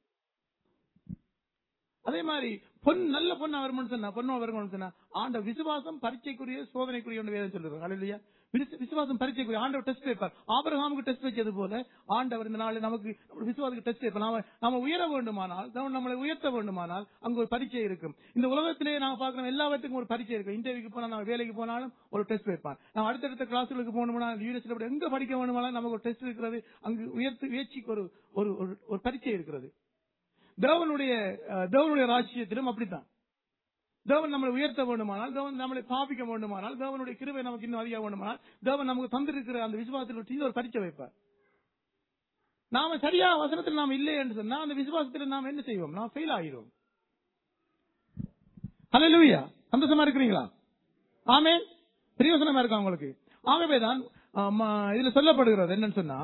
அதே மாதிரி பொன் நல்ல பொண்ணா வரும்னு சொன்னா பொண்ணா வரும்னு சொன்னா ஆண்ட விசுவாசம் பரீட்சைக்குரிய சோதனைக்குரிய ஒன்று வேதம் சொல்லுறாங்க அல்லையா விசுவாசம் பரீட்சைக்குரிய ஆண்டவர் டெஸ்ட் வைப்பார் ஆபரகாமுக்கு டெஸ்ட் வச்சது போல ஆண்டவர் இந்த நாள் நமக்கு நம்ம விசுவாசத்துக்கு டெஸ்ட் வைப்பார் நாம நாம உயர வேண்டுமானால் தேவன் நம்மளை உயர்த்த வேண்டுமானால் அங்க ஒரு பரீட்சை இருக்கும் இந்த உலகத்திலே நாம பார்க்கிறோம் எல்லாவற்றுக்கும் ஒரு பரீட்சை இருக்கும் இன்டர்வியூக்கு போனா நம்ம வேலைக்கு போனாலும் ஒரு டெஸ்ட் வைப்பான் நம்ம அடுத்தடுத்த கிளாஸ்களுக்கு போகணும்னா யூனிவர்சிட்டி எங்க படிக்க வேணுமானாலும் நமக்கு ஒரு டெஸ்ட் இருக்கிறது அங்கு உயர்த்து உயர்ச்சிக்கு ஒரு ஒரு ஒரு- ஒரு பரீட்சை இருக்கிறது தேவனுடைய அஹ், தேவனுடைய ராஜ்யத்திலும் அப்படித்தான் தேவன் நம்மளை உயர்த்த வேண்டுமானால் தேவன் நம்மளை பாபிக்க வேண்டுமானால் தேவனுடைய கிருபை நமக்கு இன்னும் அதிக வேண்டுமானால் தேவன் நமக்கு தந்திருக்கிற அந்த விசுவாசத்தில் ஒரு சின்ன ஒரு பரீட்சை வைப்பார் நாம சரியா வசனத்தில் நாம் இல்லை என்று சொன்னா அந்த விசுவாசத்தில் நாம் என்ன செய்வோம் நாம் ஃபெயில் ஆகிறோம் ஹalleluya சந்தோஷமா இருக்கிறீங்களா ஆமே பிரியோசனமா இருக்கா உங்களுக்கு ஆகவேதான் ஆமா, இதுல சொல்லப்படுகிறது என்னன்னு சொன்னா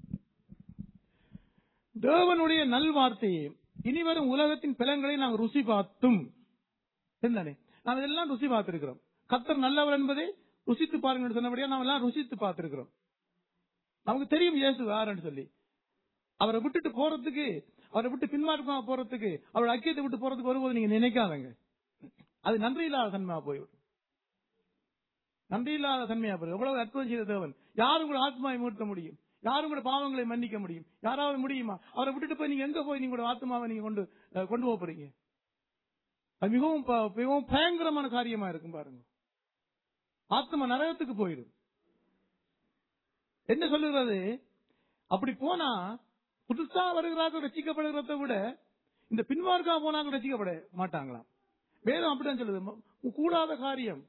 தேவனுடைய நல்வார்த்தையை இனிவரும் உலகத்தின் பிளங்களை நாம் ருசி பார்த்தும் என்னே நாம் இதெல்லாம் ருசி பார்த்திருக்கிறோம் கத்தர் நல்லவர் என்பதை ருசித்து பாருங்க சொன்னபடியா நாம் எல்லாம் ருசித்து பார்த்திருக்கிறோம் நமக்கு தெரியும் இயேசு யாருன்னு சொல்லி அவரை விட்டுட்டு போறதுக்கு அவரை விட்டு பின்மாற்றமா போறதுக்கு அவரோட ஐக்கியத்தை விட்டு போறதுக்கு வரும்போது நீங்க நினைக்காதங்க அது நன்றி இல்லாத தன்மையா போய்விடும் நன்றி இல்லாத தன்மையா போய் எவ்வளவு அற்புதம் செய்த தேவன் யாரும் கூட ஆத்மாவை மீட்க முடியும் யாரும் கூட பாவங்களை மன்னிக்க முடியும் யாராவது முடியுமா அவரை விட்டுட்டு போய் நீங்க எங்க போய் நீங்க கூட ஆத்மாவை நீங்க கொண்டு அஹ், கொண்டு போக போறீங்க அது மிகவும் ப- மிகவும் பயங்கரமான காரியமா இருக்கும் பாருங்க ஆத்மா நரகத்துக்கு போயிடும் என்ன சொல்லுகிறது அப்படி போனா புதுசா வருகிறார்கள் ரசிக்கப்படுகிறத விட இந்த பின்மார்க்கா போனாங்க ரசிக்கப்பட மாட்டாங்களாம் வேதம் அப்படிதான் சொல்லுது ம- கூடாத காரியம்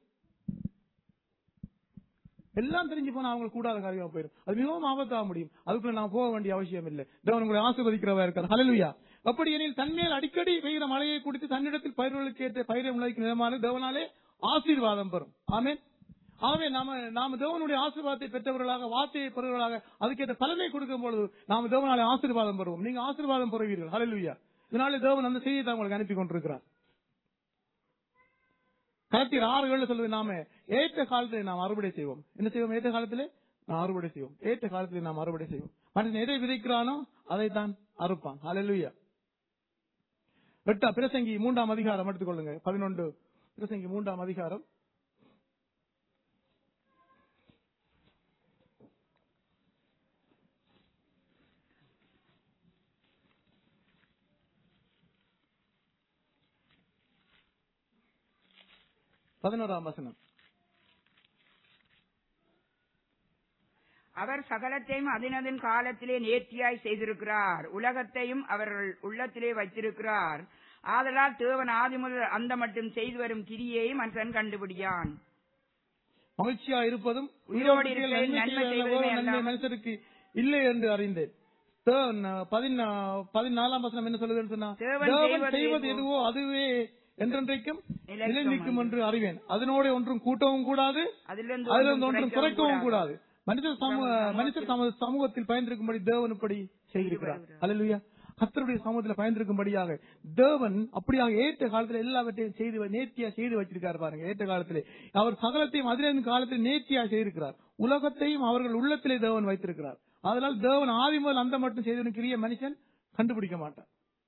எல்லாம் தெரிஞ்சு போனா அவங்களுக்கு கூடாத காரியமா போயிடும் அது மிகவும் ஆபத்தாக முடியும் அதுக்குள்ள நான் போக வேண்டிய அவசியம் இல்லை தேவன் உங்களை ஆசீர்வதிக்கிறவா இருக்கார் ஹalleluya அப்படி எனில் தன்மேல் அடிக்கடி பெய்கிற மழையை குடித்து தன்னிடத்தில் பயிர்களுக்கு ஏற்ற பயிரை முளைக்கு நிலமான தேவனாலே ஆசீர்வாதம் பெறும் ஆமென் ஆகவே நாம நாம தேவனுடைய ஆசீர்வாதத்தை பெற்றவர்களாக வார்த்தையை பெறுவர்களாக அதுக்கேற்ற பலனை கொடுக்கும் பொழுது நாம தேவனாலே ஆசீர்வாதம் பெறுவோம் நீங்க ஆசீர்வாதம் பெறுவீர்கள் ஹalleluya இதனாலே தேவன் அந்த செய்தியை தான் உங்களுக்கு அனுப்பி கொண்டிருக்கிறார் கலத்தியர் ஆறுகள் சொல்லுது நாம ஏற்ற காலத்தில் நாம் அறுவடை செய்வோம் என்ன செய்வோம் ஏற்ற காலத்திலே நாம் அறுவடை செய்வோம் ஏற்ற காலத்தில் நாம் அறுவடை செய்வோம் மனிதன் எதை விதைக்கிறானோ அதைத்தான் அறுப்பான் ஹalleluya எட்டா பிரசங்கி மூன்றாம் அதிகாரம் எடுத்துக்கொள்ளுங்க பதினொன்று பிரசங்கி மூன்றாம் அதிகாரம் பதினோராம் வசனம்
அவர் சகலத்தையும் அதினதின் காலத்திலே நேர்த்தியாய் செய்திருக்கிறார் உலகத்தையும் அவர்கள் உள்ளத்திலே வைத்திருக்கிறார் ஆதலால் தேவன் ஆதி முதல் அந்த மட்டும் செய்து வரும் கிரியையை மனுஷன் கண்டுபிடியான்
மகிழ்ச்சியா இருப்பதும்
உயிரோடு
உயிரோடு
இருக்க
நன்மை
நன்மை
செய்வதே
செய்வதுமே
நன்மை
அல்லாமல்
மனுஷருக்கு இல்லை என்று அறிந்தேன் தேவன், பதினா- பதினாலாம் வசனம் என்ன சொல்லுதுன்னு சொன்னா
தேவன்
தேவன்
செய்வது
செய்வது
எதுவோ
எதுவோ அதுவே என்றென்றைக்கும்
நிலைக்கும்
நிலை நிற்கும் என்று அறிவேன் அதனோட ஒன்றும் கூட்டவும் கூடாது
அதிலிருந்து
அதிலிருந்து ஒன்றும்
ஒன்றும்
குறைக்கவும் கூடாது மனிதர் சமூக
சமூகத்தில்
மனுஷர் தமது சமூகத்தில் பயந்திருக்கும்படி தேவன் இப்படி செய்திருக்கிறார் அல்லேலூயா கர்த்தருடைய சமூகத்தில் பயந்திருக்கும்படியாக தேவன் அப்படியாக ஏற்ற காலத்தில் எல்லாவற்றையும் செய்து வ- நேர்த்தியா செய்து வச்சிருக்கார் பாருங்க ஏற்ற காலத்திலே அவர் சகலத்தையும் அதிலிருந்து காலத்தில் நேர்த்தியா செய்திருக்கிறார் உலகத்தையும் அவர்கள் உள்ளத்திலே தேவன் வைத்திருக்கிறார் அதனால் தேவன் ஆதி முதல் அந்த மட்டும் செய்தவனுக்கு கிரிய மனுஷன் கண்டுபிடிக்க மாட்டார்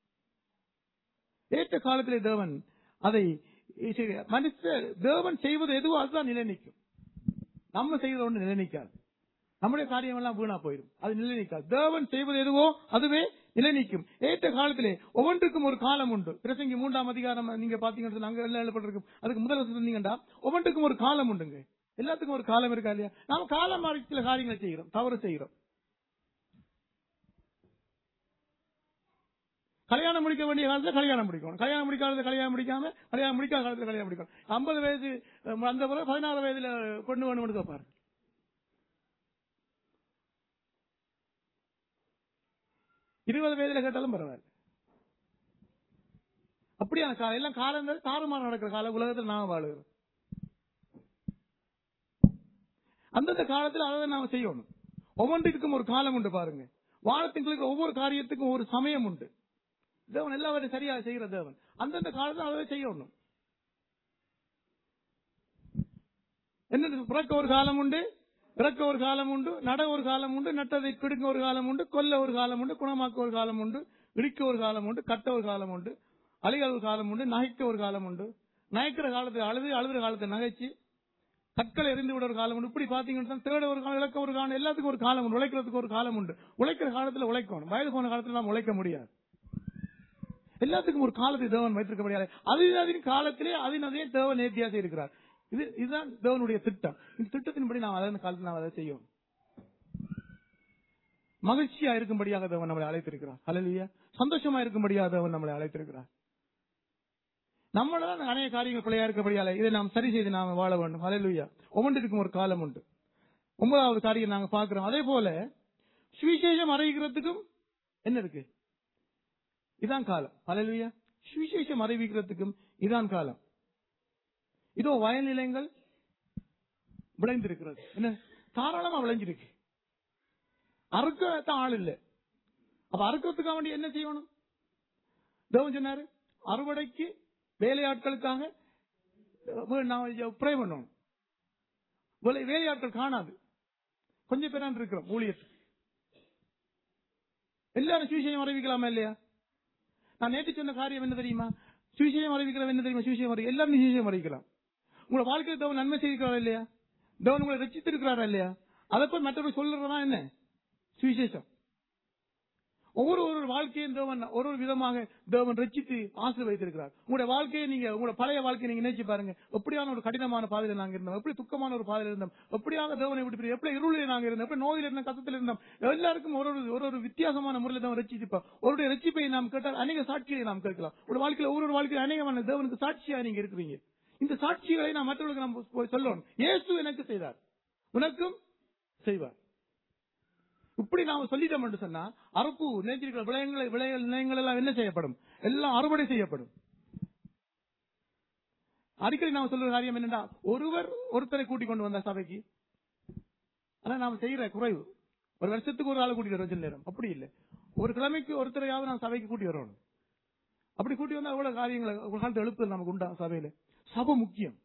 ஏற்ற காலத்திலே தேவன் அதை செய்கிறார். மனுஷர் தேவன் செய்வது எதுவோ அதுதான் நிலை நிற்கும் நம்ம செய்யறது ஒன்று நிலை நிற்காது நம்முடைய காரியம் எல்லாம் வீணா போயிடும் அது நிலை நிற்காது தேவன் செய்வது எதுவோ அதுவே நிலை நிற்கும் ஏற்ற காலத்திலே ஒவ்வொன்றுக்கும் ஒரு காலம் உண்டு பிரசங்கி மூன்றாம் அதிகாரம் நீங்க பாத்தீங்கன்னு சொன்னா, அங்க எல்லாம் எழுதப்பட்டிருக்கும் அதுக்கு முதல் வருஷம் சொன்னீங்கன்னா ஒவ்வொன்றுக்கும் ஒரு காலம் உண்டுங்க எல்லாத்துக்கும் ஒரு காலம் இருக்கா இல்லையா நாம காலம் மாறி சில காரியங்களை செய்கிறோம் தவறு செய்கிறோம் கல்யாணம் முடிக்க வேண்டிய காலத்துல கல்யாணம் முடிக்கணும் கல்யாணம் முடிக்காத கல்யாணம் முடிக்காம கல்யாணம் முடிக்காத காலத்துல கல்யாணம் முடிக்கணும் ஐம்பது வயசு அஹ், அந்த பிறகு பதினாறு வயதுல பொண்ணு வேணும்னு கேட்பாரு இருபது வயதுல கேட்டாலும் பரவாயில்ல அப்படியான கா- எல்லாம் காலங்கள் தாறுமாறு நடக்கிற கால உலகத்தில் நாம வாழுகிறோம் அந்தந்த காலத்தில் அதை நாம செய்யணும் ஒவ்வொன்றுக்கும் ஒரு காலம் உண்டு பாருங்க வானத்துக்கு ஒவ்வொரு காரியத்துக்கும் ஒரு சமயம் உண்டு தேவன் எல்லாவற்றையும் சரியா செய்கிற தேவன் அந்தந்த காலத்தில் அதை செய்யணும் என்ன பிறக்க ஒரு காலம் உண்டு பிறக்க ஒரு காலம் உண்டு நட ஒரு காலம் உண்டு நட்டதை பிடுங்க ஒரு காலம் உண்டு கொல்ல ஒரு காலம் உண்டு குணமாக்க ஒரு காலம் உண்டு இடிக்க ஒரு காலம் உண்டு கட்ட ஒரு காலம் உண்டு அழுக ஒரு காலம் உண்டு நகைக்க ஒரு காலம் உண்டு நகைக்கிற காலத்துல அழுது அழுகிற காலத்தை நகைச்சு கற்களை எரிந்து விட ஒரு காலம் உண்டு இப்படி பாத்தீங்கன்னா சொன்னா தேட ஒரு காலம் இழக்க ஒரு காலம் எல்லாத்துக்கும் ஒரு காலம் உண்டு உழைக்கிறதுக்கு ஒரு காலம் உண்டு உழைக்கிற காலத்துல உழைக்கணும் வயது போன காலத்துல நாம் உழைக்க முடியாது எல்லாத்துக்கும் ஒரு காலத்தை தேவன் வைத்திருக்க முடியாது அது அதன் காலத்திலே அதன் அதே தேவன் நேர்த்தியாக இருக்கிறார் இது இதுதான் தேவனுடைய திட்டம் இந்த திட்டத்தின்படி நாம் அதன் காலத்தில் நாம் அதை செய்யும் மகிழ்ச்சியா இருக்கும்படியாக தேவன் நம்மளை அழைத்திருக்கிறார் ஹalleluya சந்தோஷமா இருக்கும்படியாக தேவன் நம்மளை அழைத்திருக்கிறார் நம்மளால அநேக காரியங்கள் பிள்ளையா இருக்கபடியால இதை நாம் சரி செய்து நாம் வாழ வேண்டும் ஹalleluya ஒவ்வொன்றிற்கும் ஒரு காலம் உண்டு ஒன்பதாவது காரியம் நாங்க பார்க்கிறோம் அதே போல சுவிசேஷம் அறிவிக்கிறதுக்கும் என்ன இருக்கு இதான் காலம் ஹalleluya சுவிசேஷம் அறிவிக்கிறதுக்கும் இதான் காலம் இதோ வயல் நிலங்கள் விளைந்திருக்கிறது என்ன தாராளமா விளைஞ்சிருக்கு அறுக்கத்தான் ஆள் இல்ல அப்ப அறுக்கிறதுக்காக வேண்டி என்ன செய்யணும் தேவன் சொன்னாரு அறுவடைக்கு வேலையாட்களுக்காக அஹ், நான் ப்ரே பண்ணணும் வேலை- வேலையாட்கள் காணாது கொஞ்சம் பேரான் இருக்கிறோம் ஊழியர் எல்லாரும் சுவிசேஷம் அறிவிக்கலாமா இல்லையா நான் நேற்று சொன்ன காரியம் என்ன தெரியுமா சுவிசேஷம் அறிவிக்கிறவன் என்ன தெரியுமா சுவிசேஷம் அறிவி எல்லாரும் சுவிசேஷம் அறிவிக்கலாம் உங்களோட வாழ்க்கையில் தேவன் நன்மை செய்திருக்கிறாரா இல்லையா தேவன் உங்களை ரசித்திருக்கிறாரா இல்லையா அதை போய் மற்றவர்கள் சொல்றதா என்ன சுவிசேஷம் ஒவ்வொரு ஒரு வாழ்க்கையும் தேவன் ஒரு ஒரு விதமாக தேவன் ரச்சித்து ஆசீர்வதித்திருக்கிறார் உங்களுடைய வாழ்க்கையை நீங்க உங்களோட பழைய வாழ்க்கையை நீங்க நினைச்சு பாருங்க எப்படியான ஒரு கடினமான பாதையில நாங்க இருந்தோம் எப்படி துக்கமான ஒரு பாதையில இருந்தோம் எப்படியாக தேவனை விட்டு பிரிந்து, எப்படி இருளில் நாங்க இருந்தோம் எப்படி நோயில் இருந்தோம் கசத்தில் இருந்தோம் எல்லாருக்கும் ஒரு ஒரு ஒரு ஒரு வித்தியாசமான முறையில் தேவன் ரச்சிச்சிப்போம் அவருடைய ரட்சிப்பை நாம் கேட்டால் அநேக சாட்சியை நாம் கேட்கலாம் ஒரு வாழ்க்கையில ஒவ்வொரு ஒரு வாழ்க்கையில் அநேகமான தேவனுக்கு சாட்சியா நீங்க இருக்கிறீங்க இந்த சாட்சிகளை நாம் மற்றவர்களுக்கு நாம் போய் சொல்லணும் இயேசு எனக்கு செய்தார் உனக்கும் செய்வார் இப்படி நாம சொல்லிட்டோம் என்று சொன்னா அறுப்பு நினைச்சிருக்கிற விளையங்களை விளைய நிலையங்கள் எல்லாம் என்ன செய்யப்படும் எல்லாம் அறுவடை செய்யப்படும் அடிக்கடி நாம சொல்ற காரியம் என்னன்னா ஒருவர் ஒருத்தரை கூட்டிக் கொண்டு வந்த சபைக்கு ஆனா நாம செய்யற குறைவு ஒரு வருஷத்துக்கு ஒரு ஆளை கூட்டிட்டு வரோம் சில நேரம் அப்படி இல்லை ஒரு கிழமைக்கு ஒருத்தரையாவது நாம் சபைக்கு கூட்டி வரணும் அப்படி கூட்டி வந்தா எவ்வளவு காரியங்களை ஒரு காலத்து எழுப்புதல் நமக்கு உண்டா சபையில சபை முக்கியம்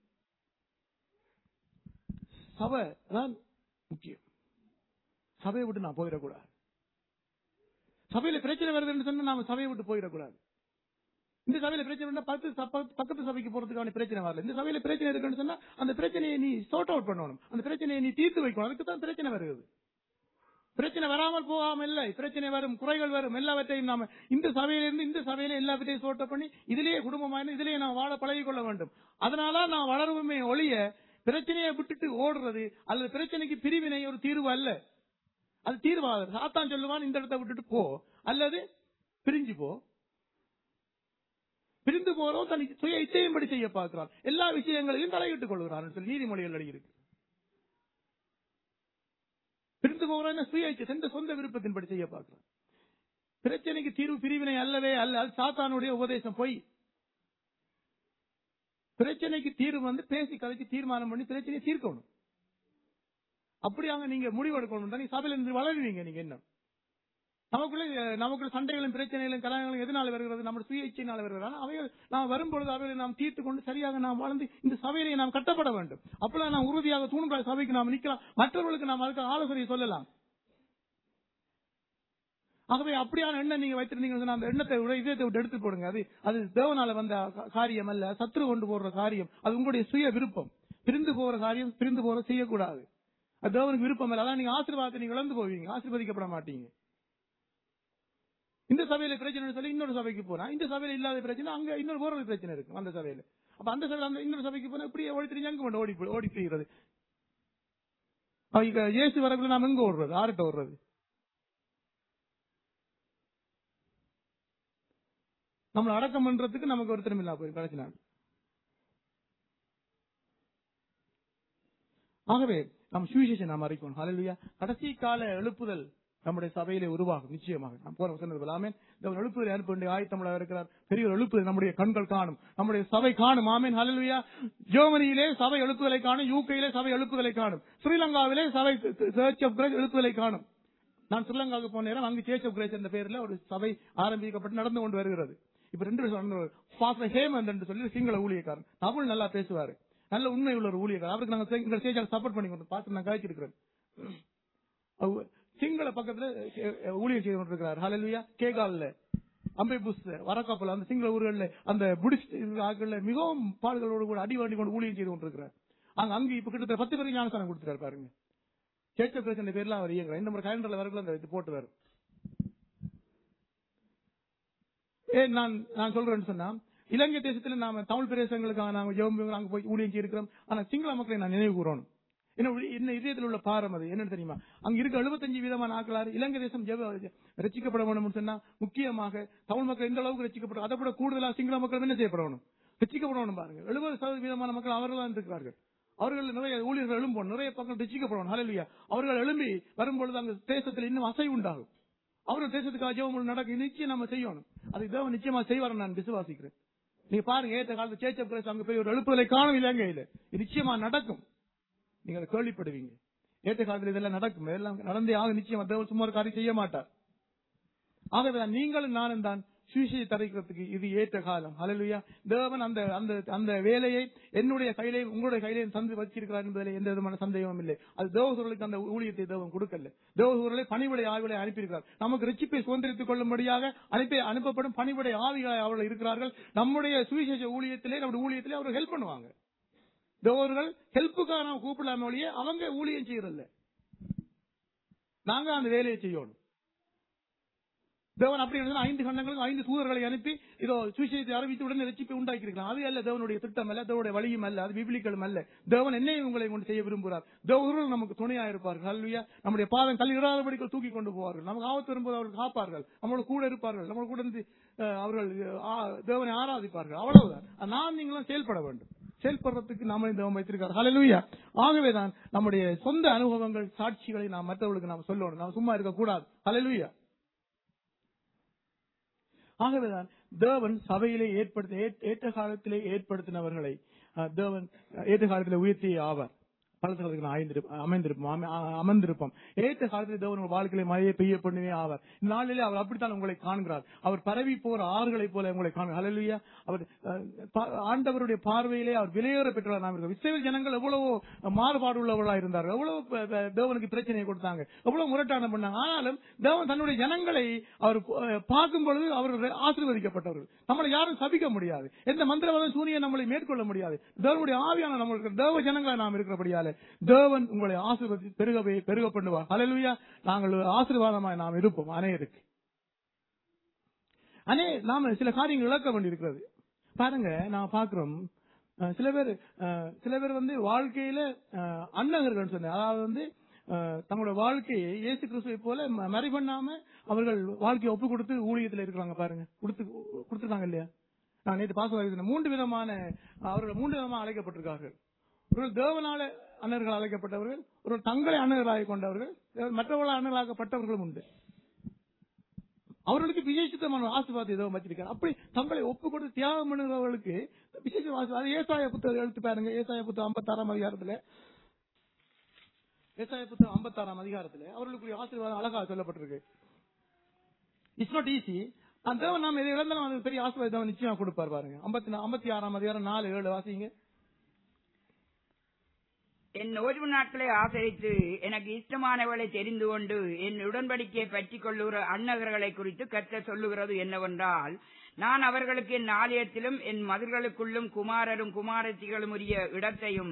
சபை தான் முக்கியம் சபையை விட்டு நான் போயிடக்கூடாது சபையில பிரச்சனை வருதுன்னு சொன்னா நாம சபையை விட்டு போயிடக்கூடாது இந்த சபையில பிரச்சனை இருந்தா பத்து சப்ப- பக்கத்து சபைக்கு போறதுக்கான பிரச்சனை வரல இந்த சபையில பிரச்சனை இருக்குன்னு சொன்னா அந்த பிரச்சனையை நீ சார்ட் அவுட் பண்ணணும் அந்த பிரச்சனையை நீ தீர்த்து வைக்கணும் அதுக்கு தான் பிரச்சனை வருகிறது பிரச்சனை வராமல் போகாம இல்லை பிரச்சனை வரும் குறைகள் வரும் எல்லாவற்றையும் நாம இந்த சபையிலிருந்து இந்த சபையில எல்லாவற்றையும் சோட்ட பண்ணி இதிலேயே குடும்பமாயிருந்து இதிலேயே நான் வாழ பழகிக் கொள்ள வேண்டும் அதனால நான் வளருமே ஒழிய பிரச்சனையை விட்டுட்டு ஓடுறது அல்லது பிரச்சனைக்கு பிரிவினை ஒரு தீர்வு அல்ல அது தீர்வாக சாத்தான் சொல்லுவான் இந்த இடத்தை விட்டுட்டு போ அல்லது பிரிஞ்சு போ பிரிந்து போறோம் தன் சுய இச்சையும்படி செய்ய பார்க்கிறான் எல்லா விஷயங்களையும் தலையிட்டுக் கொள்கிறான் சொல்லி நீதிமொழிகள் எழுதியிருக்கு பிரிந்து போகிறோம் சுய இச்சை சொந்த சொந்த விருப்பத்தின்படி செய்ய பார்க்கிறான் பிரச்சனைக்கு தீர்வு பிரிவினை அல்லவே அல்ல அது சாத்தானுடைய உபதேசம் பொய் பிரச்சனைக்கு தீர்வு வந்து பேசி கதைச்சு தீர்மானம் பண்ணி பிரச்சனையை தீர்க்கணும் அப்படியாக நீங்க முடிவெடுக்கணும் தான் நீ சபையில இருந்து வளருவீங்க நீங்க என்ன நமக்குள்ள அஹ், நமக்குள்ள சண்டைகளும் பிரச்சனைகளும் கலகங்களும் எதனால வருகிறது நம்ம சுய இச்சையினால வருகிறது ஆனா அவைகள் நாம் வரும்பொழுது அவைகளை நாம் தீர்த்து கொண்டு சரியாக நாம் வளர்ந்து இந்த சபையிலே நாம் கட்டப்பட வேண்டும் அப்பெல்லாம் நாம் உறுதியாக தூணுகிற சபைக்கு நாம் நிக்கலாம் மற்றவர்களுக்கு நாம் அதுக்கு ஆலோசனை சொல்லலாம் ஆகவே அப்படியான எண்ணம் நீங்க வைத்திருந்தீங்கன்னு சொன்னா அந்த எண்ணத்தை விட இதயத்தை விட்டு எடுத்து போடுங்க அது அது தேவனால வந்த கா- காரியம் அல்ல சத்ரு கொண்டு போடுற காரியம் அது உங்களுடைய சுய விருப்பம் பிரிந்து போற காரியம் பிரிந்து போற செய்யக்கூடாது அது தேவனுக்கு விருப்பம் இல்லை அதான் நீங்க ஆசீர்வாதத்தை நீங்க இழந்து போவீங்க ஆசீர்வதிக்கப்பட மாட்டீங்க இந்த சபையில பிரச்சனை சொல்லி இன்னொரு சபைக்கு போனா இந்த சபையில இல்லாத பிரச்சனை அங்க இன்னொரு போற பிரச்சனை இருக்கும் அந்த சபையில அப்ப அந்த சபையில அந்த இன்னொரு சபைக்கு போனா இப்படியே ஓடி தெரிஞ்சு அங்க கொண்டு ஓடி போய்- ஓடி போயிடுறது அவங்க இயேசு வரக்குள்ள நாம எங்க ஓடுறது ஆறுட்ட ஓடுறது நம்மளை அடக்கம் பண்றதுக்கு நமக்கு ஒருத்தரும் இல்லா போய் கடைசி நாள் ஆகவே நாம் சுவிசேஷம் நாம் அறிக்கணும் ஹalleluya கடைசி கால எழுப்புதல் நம்முடைய சபையிலே உருவாகும் நிச்சயமாக நாம் போற சொன்னது போல ஆமென் இந்த எழுப்புதலை அனுப்ப வேண்டிய ஆயத்தமிழ இருக்கிறார் பெரிய ஒரு எழுப்புதல் நம்முடைய கண்கள் காணும் நம்முடைய சபை காணும் ஆமென் ஹalleluya ஜெர்மனியிலே சபை எழுப்புதலை காணும் யூகேயிலே சபை எழுப்புதலை காணும் ஸ்ரீலங்காவிலே சபை சர்ச் ஆஃப் கிரேஸ் எழுப்புதலை காணும் நான் ஸ்ரீலங்காவுக்கு போன நேரம் அங்கு சேர்ச் ஆஃப் கிரேஸ் என்ற பெயரில் ஒரு சபை ஆரம்பிக்கப்பட்டு நடந்து கொண்டு வருகிறது இப்ப ரெண்டு வருஷம் நடந்து வருது. பாஸ்டர் ஹேமந்த் என்று சொல்லி சிங்கள ஊழியக்காரன் தமிழ் நல்லா பேசுவாரு நல்ல உண்மை உள்ள ஒரு ஊழியக்காரர் அவருக்கு நாங்க எங்க ஸ்டேஜால் சப்போர்ட் பண்ணி கொண்டு பார்த்து நான் கழிச்சிருக்கிறேன் அவ- சிங்கள பக்கத்துல அஹ், ஊழியர் செய்து கொண்டிருக்கிறார் ஹalleluya கேகால்ல அம்பை புஸ் வரக்காப்பல அந்த சிங்கள ஊர்கள்ல அந்த புடிஸ்ட் ஆட்கள்ல மிகவும் பாடுகளோடு கூட அடி வாண்டி கொண்டு ஊழியம் செய்து கொண்டிருக்கிறார் அங்க அங்க இப்ப கிட்டத்தட்ட பத்து பேருக்கு ஞானஸ்தானம் கொடுத்துட்டாரு பாருங்க சேச்ச பிரச்சனை பேர்ல அவர் இயங்குறார் இந்த மாதிரி கேலண்டர்ல வரக்குள்ள அந்த இது போட்டு வரும் ஏ நான் நான் சொல்றேன்னு சொன்னா இலங்கை தேசத்துல நாம தமிழ் பிரதேசங்களுக்காக நாங்க ஜெபம் அங்க போய் ஊழியம் இருக்கிறோம் ஆனா சிங்கள மக்களை நான் நினைவு கூறணும் என்ன உள்ள- என்ன இதயத்தில் உள்ள பாரம் அது என்னன்னு தெரியுமா அங்க இருக்க 75 விதமான ஆக்களாரு இலங்கை தேசம் ஜெப ரசிக்கப்பட வேண்டும் சொன்னா முக்கியமாக தமிழ் மக்கள் எந்த அளவுக்கு ரசிக்கப்படும் அதை விட கூடுதலா சிங்கள மக்கள் என்ன செய்யப்படணும் ரசிக்கப்படணும் பாருங்க எழுபது சதவீதமான மக்கள் அவர்கள் தான் இருக்கிறார்கள் அவர்கள் நிறைய ஊழியர்கள் எழும்பணும் நிறைய பக்கம் ரசிக்கப்படணும் ஹalleluya அவர்கள் எழும்பி வரும்பொழுது அந்த தேசத்தில் இன்னும் அசை உண்டாகும் அவர்கள் தேசத்துக்காக ஜெபம் நடக்க நிச்சயம் நம்ம செய்யணும் அது தேவன் நிச்சயமா செய்வார் நான் விசுவாசிக்கிறேன் நீங்க பாருங்க ஏற்ற காலத்து சேச் ஆஃப் கிரைஸ்ட் அங்க போய் ஒரு எழுப்புதலை காணும் இலங்கையில இது நிச்சயமா நடக்கும் நீங்க அதை கேள்விப்படுவீங்க ஏற்ற காலத்தில் இதெல்லாம் நடக்கும் இதெல்லாம் நடந்தே ஆக நிச்சயமா தேவன் சும்மா ஒரு காரியம் செய்ய மாட்டார் ஆகவே நீங்களும் நானும் தான் சுவிசேஷ தரிக்கிறதுக்கு இது ஏற்ற காலம் ஹalleluya தேவன் அந்த அந்த அந்த வேலையை என்னுடைய கையிலே உங்களுடைய கையிலே தந்து வச்சிருக்கிறார் என்பதில் எந்த விதமான சந்தேகமும் இல்லை அது தேவசூர்களுக்கு அந்த ஊழியத்தை தேவன் கொடுக்கல தேவசூர்களை பணிவிடை ஆய்வுகளை அனுப்பியிருக்கிறார் நமக்கு ரட்சிப்பை சுதந்திரித்துக் கொள்ளும்படியாக அனுப்பி அனுப்பப்படும் பணிவிடை ஆவிகளை அவர்கள் இருக்கிறார்கள் நம்முடைய சுவிசேஷ ஊழியத்திலே நம்முடைய ஊழியத்திலே அவர்கள் ஹெல்ப் பண்ணுவாங்க தேவர்கள் ஹெல்ப்புக்காக நம்ம கூப்பிடலாம ஒழிய அவங்க ஊழியம் செய்யறதில்ல நாங்க அந்த வேலையை செய்யணும் தேவன் அப்படி இருந்தா ஐந்து கண்டங்களுக்கு ஐந்து தூதர்களை அனுப்பி இதோ சுவிசேஷத்தை அறிவித்து உடனே ரட்சிப்பை உண்டாக்கி இருக்கலாம் அது அல்ல தேவனுடைய திட்டம் அல்ல தேவனுடைய வழியும் அல்ல அது பிபிலிக்களும் அல்ல தேவன் என்னையும் உங்களை கொண்டு செய்ய விரும்புகிறார் தேவர்கள் நமக்கு துணையா இருப்பார்கள் அல்லையா நம்முடைய பாதம் கல் இடாதபடிகள் தூக்கி கொண்டு போவார்கள் நமக்கு ஆபத்து வரும்போது அவர்கள் காப்பார்கள் நம்மளோட கூட இருப்பார்கள் நம்மளோட கூட இருந்து அஹ், அவர்கள் அஹ், தேவனை ஆராதிப்பார்கள் அவ்வளவுதான் நாம் நீங்களும் செயல்பட வேண்டும் செயல்படுறதுக்கு நாம இந்த வைத்திருக்கார் ஹalleluya ஆகவேதான் நம்முடைய சொந்த அனுபவங்கள் சாட்சிகளை நாம் மற்றவர்களுக்கு நாம் சொல்லணும் நாம் சும்மா இருக்க கூடாது ஹalleluya ஆகவேதான் தேவன் சபையிலே ஏற்படுத்த ஏற்ற- ஏற்ற காலத்திலே ஏற்படுத்தினவர்களை அஹ், தேவன் ஏற்ற காலத்திலே உயர்த்தியே ஆவார் பலத்த காலத்துக்கு நான் ஆய்ந்திருப்ப- அமைந்திருப்போம் அம- அ- அமர்ந்திருப்போம் ஏற்ற காலத்தில் தேவன் உங்கள் வாழ்க்கையில மழையை பெய்ய பண்ணுவே ஆவார் இந்த நாளிலே அவர் அப்படித்தான் உங்களை காண்கிறார் அவர் பரவி போற ஆறுகளைப் போல உங்களை காண ஹalleluya அவர் அஹ், பா- ஆண்டவருடைய பார்வையிலே அவர் விலையேற பெற்றவர் நாம் இருக்கோம் இஸ்ரவேல் ஜனங்கள் எவ்வளவோ மாறுபாடு உள்ளவர்களா இருந்தார்கள் எவ்வளவு ப- ப- தேவனுக்கு பிரச்சனையை கொடுத்தாங்க எவ்வளவு முரட்டாட்டம் பண்ணாங்க ஆனாலும் தேவன் தன்னுடைய ஜனங்களை அவர் அஹ், பார்க்கும் பொழுது அவர்கள் ஆசீர்வதிக்கப்பட்டவர்கள் நம்மளை யாரும் சபிக்க முடியாது எந்த மந்திரவாதம் சூனியம் நம்மளை மேற்கொள்ள முடியாது தேவனுடைய ஆவியான நம்மளுக்கு தேவ ஜனங்களா நாம் இருக்கிறபடியால தேவன் உங்களை ஆசீர்வதி பெருகவே பெருக பண்ணுவார் ஹalleluya நாங்கள் ஆசீர்வாதமாய் நாம் இருப்போம் அநேருக்கு அனே நாம சில காரியங்கள் இழக்க வேண்டியிருக்கிறது பாருங்க நான் பாக்குறோம் அஹ், சில பேர் அஹ், சில பேர் வந்து வாழ்க்கையில அஹ், அன்னகர்கள் சொன்னேன் அதாவது வந்து அஹ், தங்களோட வாழ்க்கையை இயேசு கிறிஸ்துவை போல ம- மறை பண்ணாம அவர்கள் வாழ்க்கையை ஒப்பு கொடுத்து ஊழியத்துல இருக்கிறாங்க பாருங்க கொடுத்து கொடுத்துருக்காங்க இல்லையா நான் நேற்று பாச மூன்று விதமான அவர்கள் மூன்று விதமாக அழைக்கப்பட்டிருக்கார்கள் ஒரு தேவனால அண்ணர்கள் அழைக்கப்பட்டவர்கள் ஒரு தங்களை அண்ணர்களாக கொண்டவர்கள் மற்றவர்களால் அண்ணர்களாகப்பட்டவர்களும் உண்டு அவர்களுக்கு விசேஷமான ஆசீர்வாதம் ஏதோ வச்சிருக்காரு அப்படி தங்களை ஒப்பு கொடுத்து தியாகம் பண்ணுகிறவர்களுக்கு விசேஷ ஆசீர்வாதம் அது ஏசாய புத்தகம் எழுத்து பாருங்க ஏசாய புத்தகம் ஐம்பத்தாறாம் அதிகாரத்துல ஏசாய புத்தகம் ஐம்பத்தாறாம் அதிகாரத்துல அவர்களுக்குரிய ஆசீர்வாதம் அழகா சொல்லப்பட்டிருக்கு இட்ஸ் நாட் ஈஸி அந்த தேவன் நாம எதை இழந்தாலும் அது பெரிய ஆசீர்வாதம் தேவன் நிச்சயமா கொடுப்பார் பாருங்க ஐம்பத்தி ஐம்பத்தி ஆறாம் அதிகாரம் நாலு ஏழு வாசிங்க
என் ஓய்வு நாட்களை ஆசரித்து எனக்கு இஷ்டமானவளை தெரிந்து கொண்டு என் உடன்படிக்கையை பற்றிக் கொள்ளுகிற அன்னகர்களை குறித்து கற்ற சொல்லுகிறது என்னவென்றால் நான் அவர்களுக்கு என் ஆலயத்திலும் என் மதில்களுக்குள்ளும் குமாரரும் குமாரத்திகளும் உரிய இடத்தையும்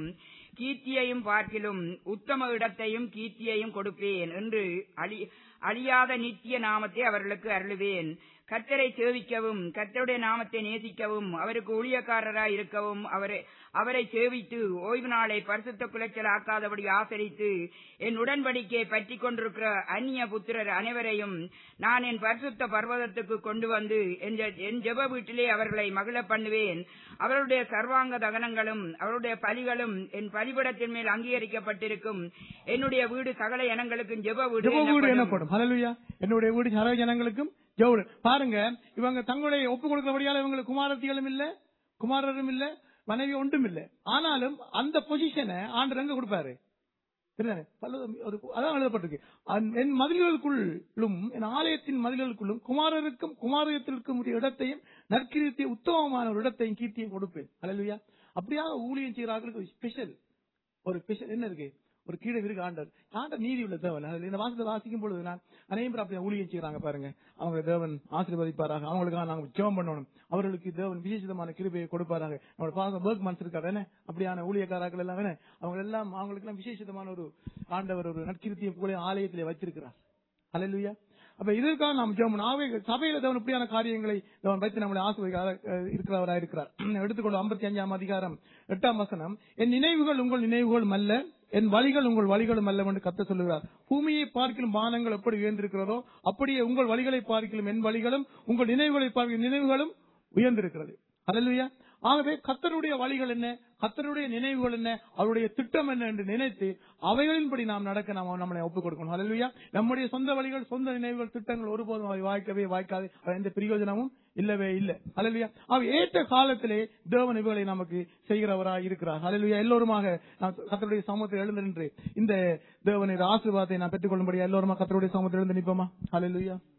கீர்த்தியையும் பார்க்கிலும் உத்தம இடத்தையும் கீர்த்தியையும் கொடுப்பேன் என்று அழி அழியாத நித்திய நாமத்தை அவர்களுக்கு அருளுவேன் கர்த்தரை சேவிக்கவும் கர்த்தருடைய நாமத்தை நேசிக்கவும் அவருக்கு ஊழியக்காரராய் இருக்கவும் அவரை அவரை சேவித்து ஓய்வு நாளை பரிசுத்த குலைச்சல் ஆக்காதபடி ஆசரித்து என் உடன்படிக்கையை பற்றி கொண்டிருக்கிற அந்நிய புத்திரர் அனைவரையும் நான் என் பரிசுத்த பர்வதத்துக்கு கொண்டு வந்து என் ஜெ- என் ஜெப வீட்டிலே அவர்களை மகிழ பண்ணுவேன் அவருடைய சர்வாங்க தகனங்களும் அவருடைய பலிகளும் என் பலிபடத்தின் மேல் அங்கீகரிக்கப்பட்டிருக்கும் என்னுடைய வீடு சகல இனங்களுக்கும் ஜெப வீடு
ஜெப வீடு
எனப்படும்.
எனப்படும் ஹalleluya என்னுடைய வீடு சர்வ ஜனங்களுக்கும் ஜெப வீடு பாருங்க இவங்க தங்களுடைய ஒப்பு கொடுக்கிறபடியால இவங்களுக்கு குமாரத்திகளும் இல்ல குமாரரும் இல்ல மனைவி ஒன்றும் இல்ல ஆனாலும் அந்த பொசிஷனை ஆண்டர் எங்க கொடுப்பாரு தெரியுதானே? பல்லு- ஒரு- அதான் எழுதப்பட்டிருக்கு அந்- என் மதில்களுக்குள்ளும் என் ஆலயத்தின் மதில்களுக்குள்ளும் குமாரருக்கும் குமாரத்திற்கும் உரிய இடத்தையும் நற்கீர்த்திய உத்தமமான ஒரு இடத்தையும் கீர்த்தியும் கொடுப்பேன் அல்லையா அப்படியாக ஊழியம் செய்கிறார்களுக்கு ஒரு ஸ்பெஷல் ஒரு ஸ்பெஷல் என்ன இருக்கு ஒரு கீழே இருக்கு ஆண்டர் ஆண்டர் நீதி உள்ள தேவன் அதுல இந்த வாசத்தை வாசிக்கும் பொழுது நான் அனைவரும் பேர் அப்படி ஊழியம் செய்யறாங்க பாருங்க அவங்க தேவன் ஆசீர்வதிப்பாராக அவங்களுக்காக நாங்க ஜெபம் பண்ணணும் அவர்களுக்கு தேவன் விசேஷமான கிருபையை கொடுப்பாராங்க நம்மளோட பாருங்க ஒர்க் மனசு இருக்காரு என்ன அப்படியான ஊழியக்காரர்கள் எல்லாம் என்ன அவங்க எல்லாம் அவங்களுக்கு எல்லாம் விசேஷமான ஒரு ஆண்டவர் ஒரு நற்கிருத்தியை கூட ஆலயத்திலே வச்சிருக்கிறார் அல்லேலூயா அப்ப இதற்காக நாம் ஜெபம் ஆவே சபையில தேவன் இப்படியான காரியங்களை தேவன் வைத்து நம்மளை ஆசிர்வதிக்க இருக்கிறவராக இருக்கிறார் எடுத்துக்கொண்டு ஐம்பத்தி அஞ்சாம் அதிகாரம் எட்டாம் வசனம் என் நினைவுகள் உங்கள் நினைவுகளும் அல்ல என் வழிகள் உங்கள் வழிகளும் அல்ல என்று கத்த சொல்லுகிறார் பூமியை பார்க்கிலும் வானங்கள் எப்படி உயர்ந்திருக்கிறதோ அப்படியே உங்கள் வழிகளை பார்க்கிலும் என் வழிகளும் உங்கள் நினைவுகளை பார்க்கிலும் நினைவுகளும் உயர்ந்திருக்கிறது அல்லேலூயா ஆகவே கத்தருடைய வழிகள் என்ன கத்தருடைய நினைவுகள் என்ன அவருடைய திட்டம் என்ன என்று நினைத்து அவைகளின்படி நாம் நடக்க நாம் நம்மளை ஒப்புக் கொடுக்கணும் அல்லேலூயா நம்முடைய சொந்த வழிகள் சொந்த நினைவுகள் திட்டங்கள் ஒருபோதும் அவை வாய்க்கவே வாய்க்காது அவை எந்த பிரயோஜனமும் இல்லவே இல்லை அல்லேலூயா அவ ஏற்ற காலத்திலே தேவன் இவைகளை நமக்கு செய்கிறவராய் இருக்கிறார் அல்லேலூயா எல்லோருமாக நாம் கத்தருடைய சமூகத்தில் எழுந்து நின்று இந்த தேவனுடைய ஆசீர்வாதத்தை நாம் பெற்றுக்கொள்ளும்படியா எல்லோருமா கத்தருடைய சமூகத்தில் எழுந்து நிற்போமா அல்லேலூயா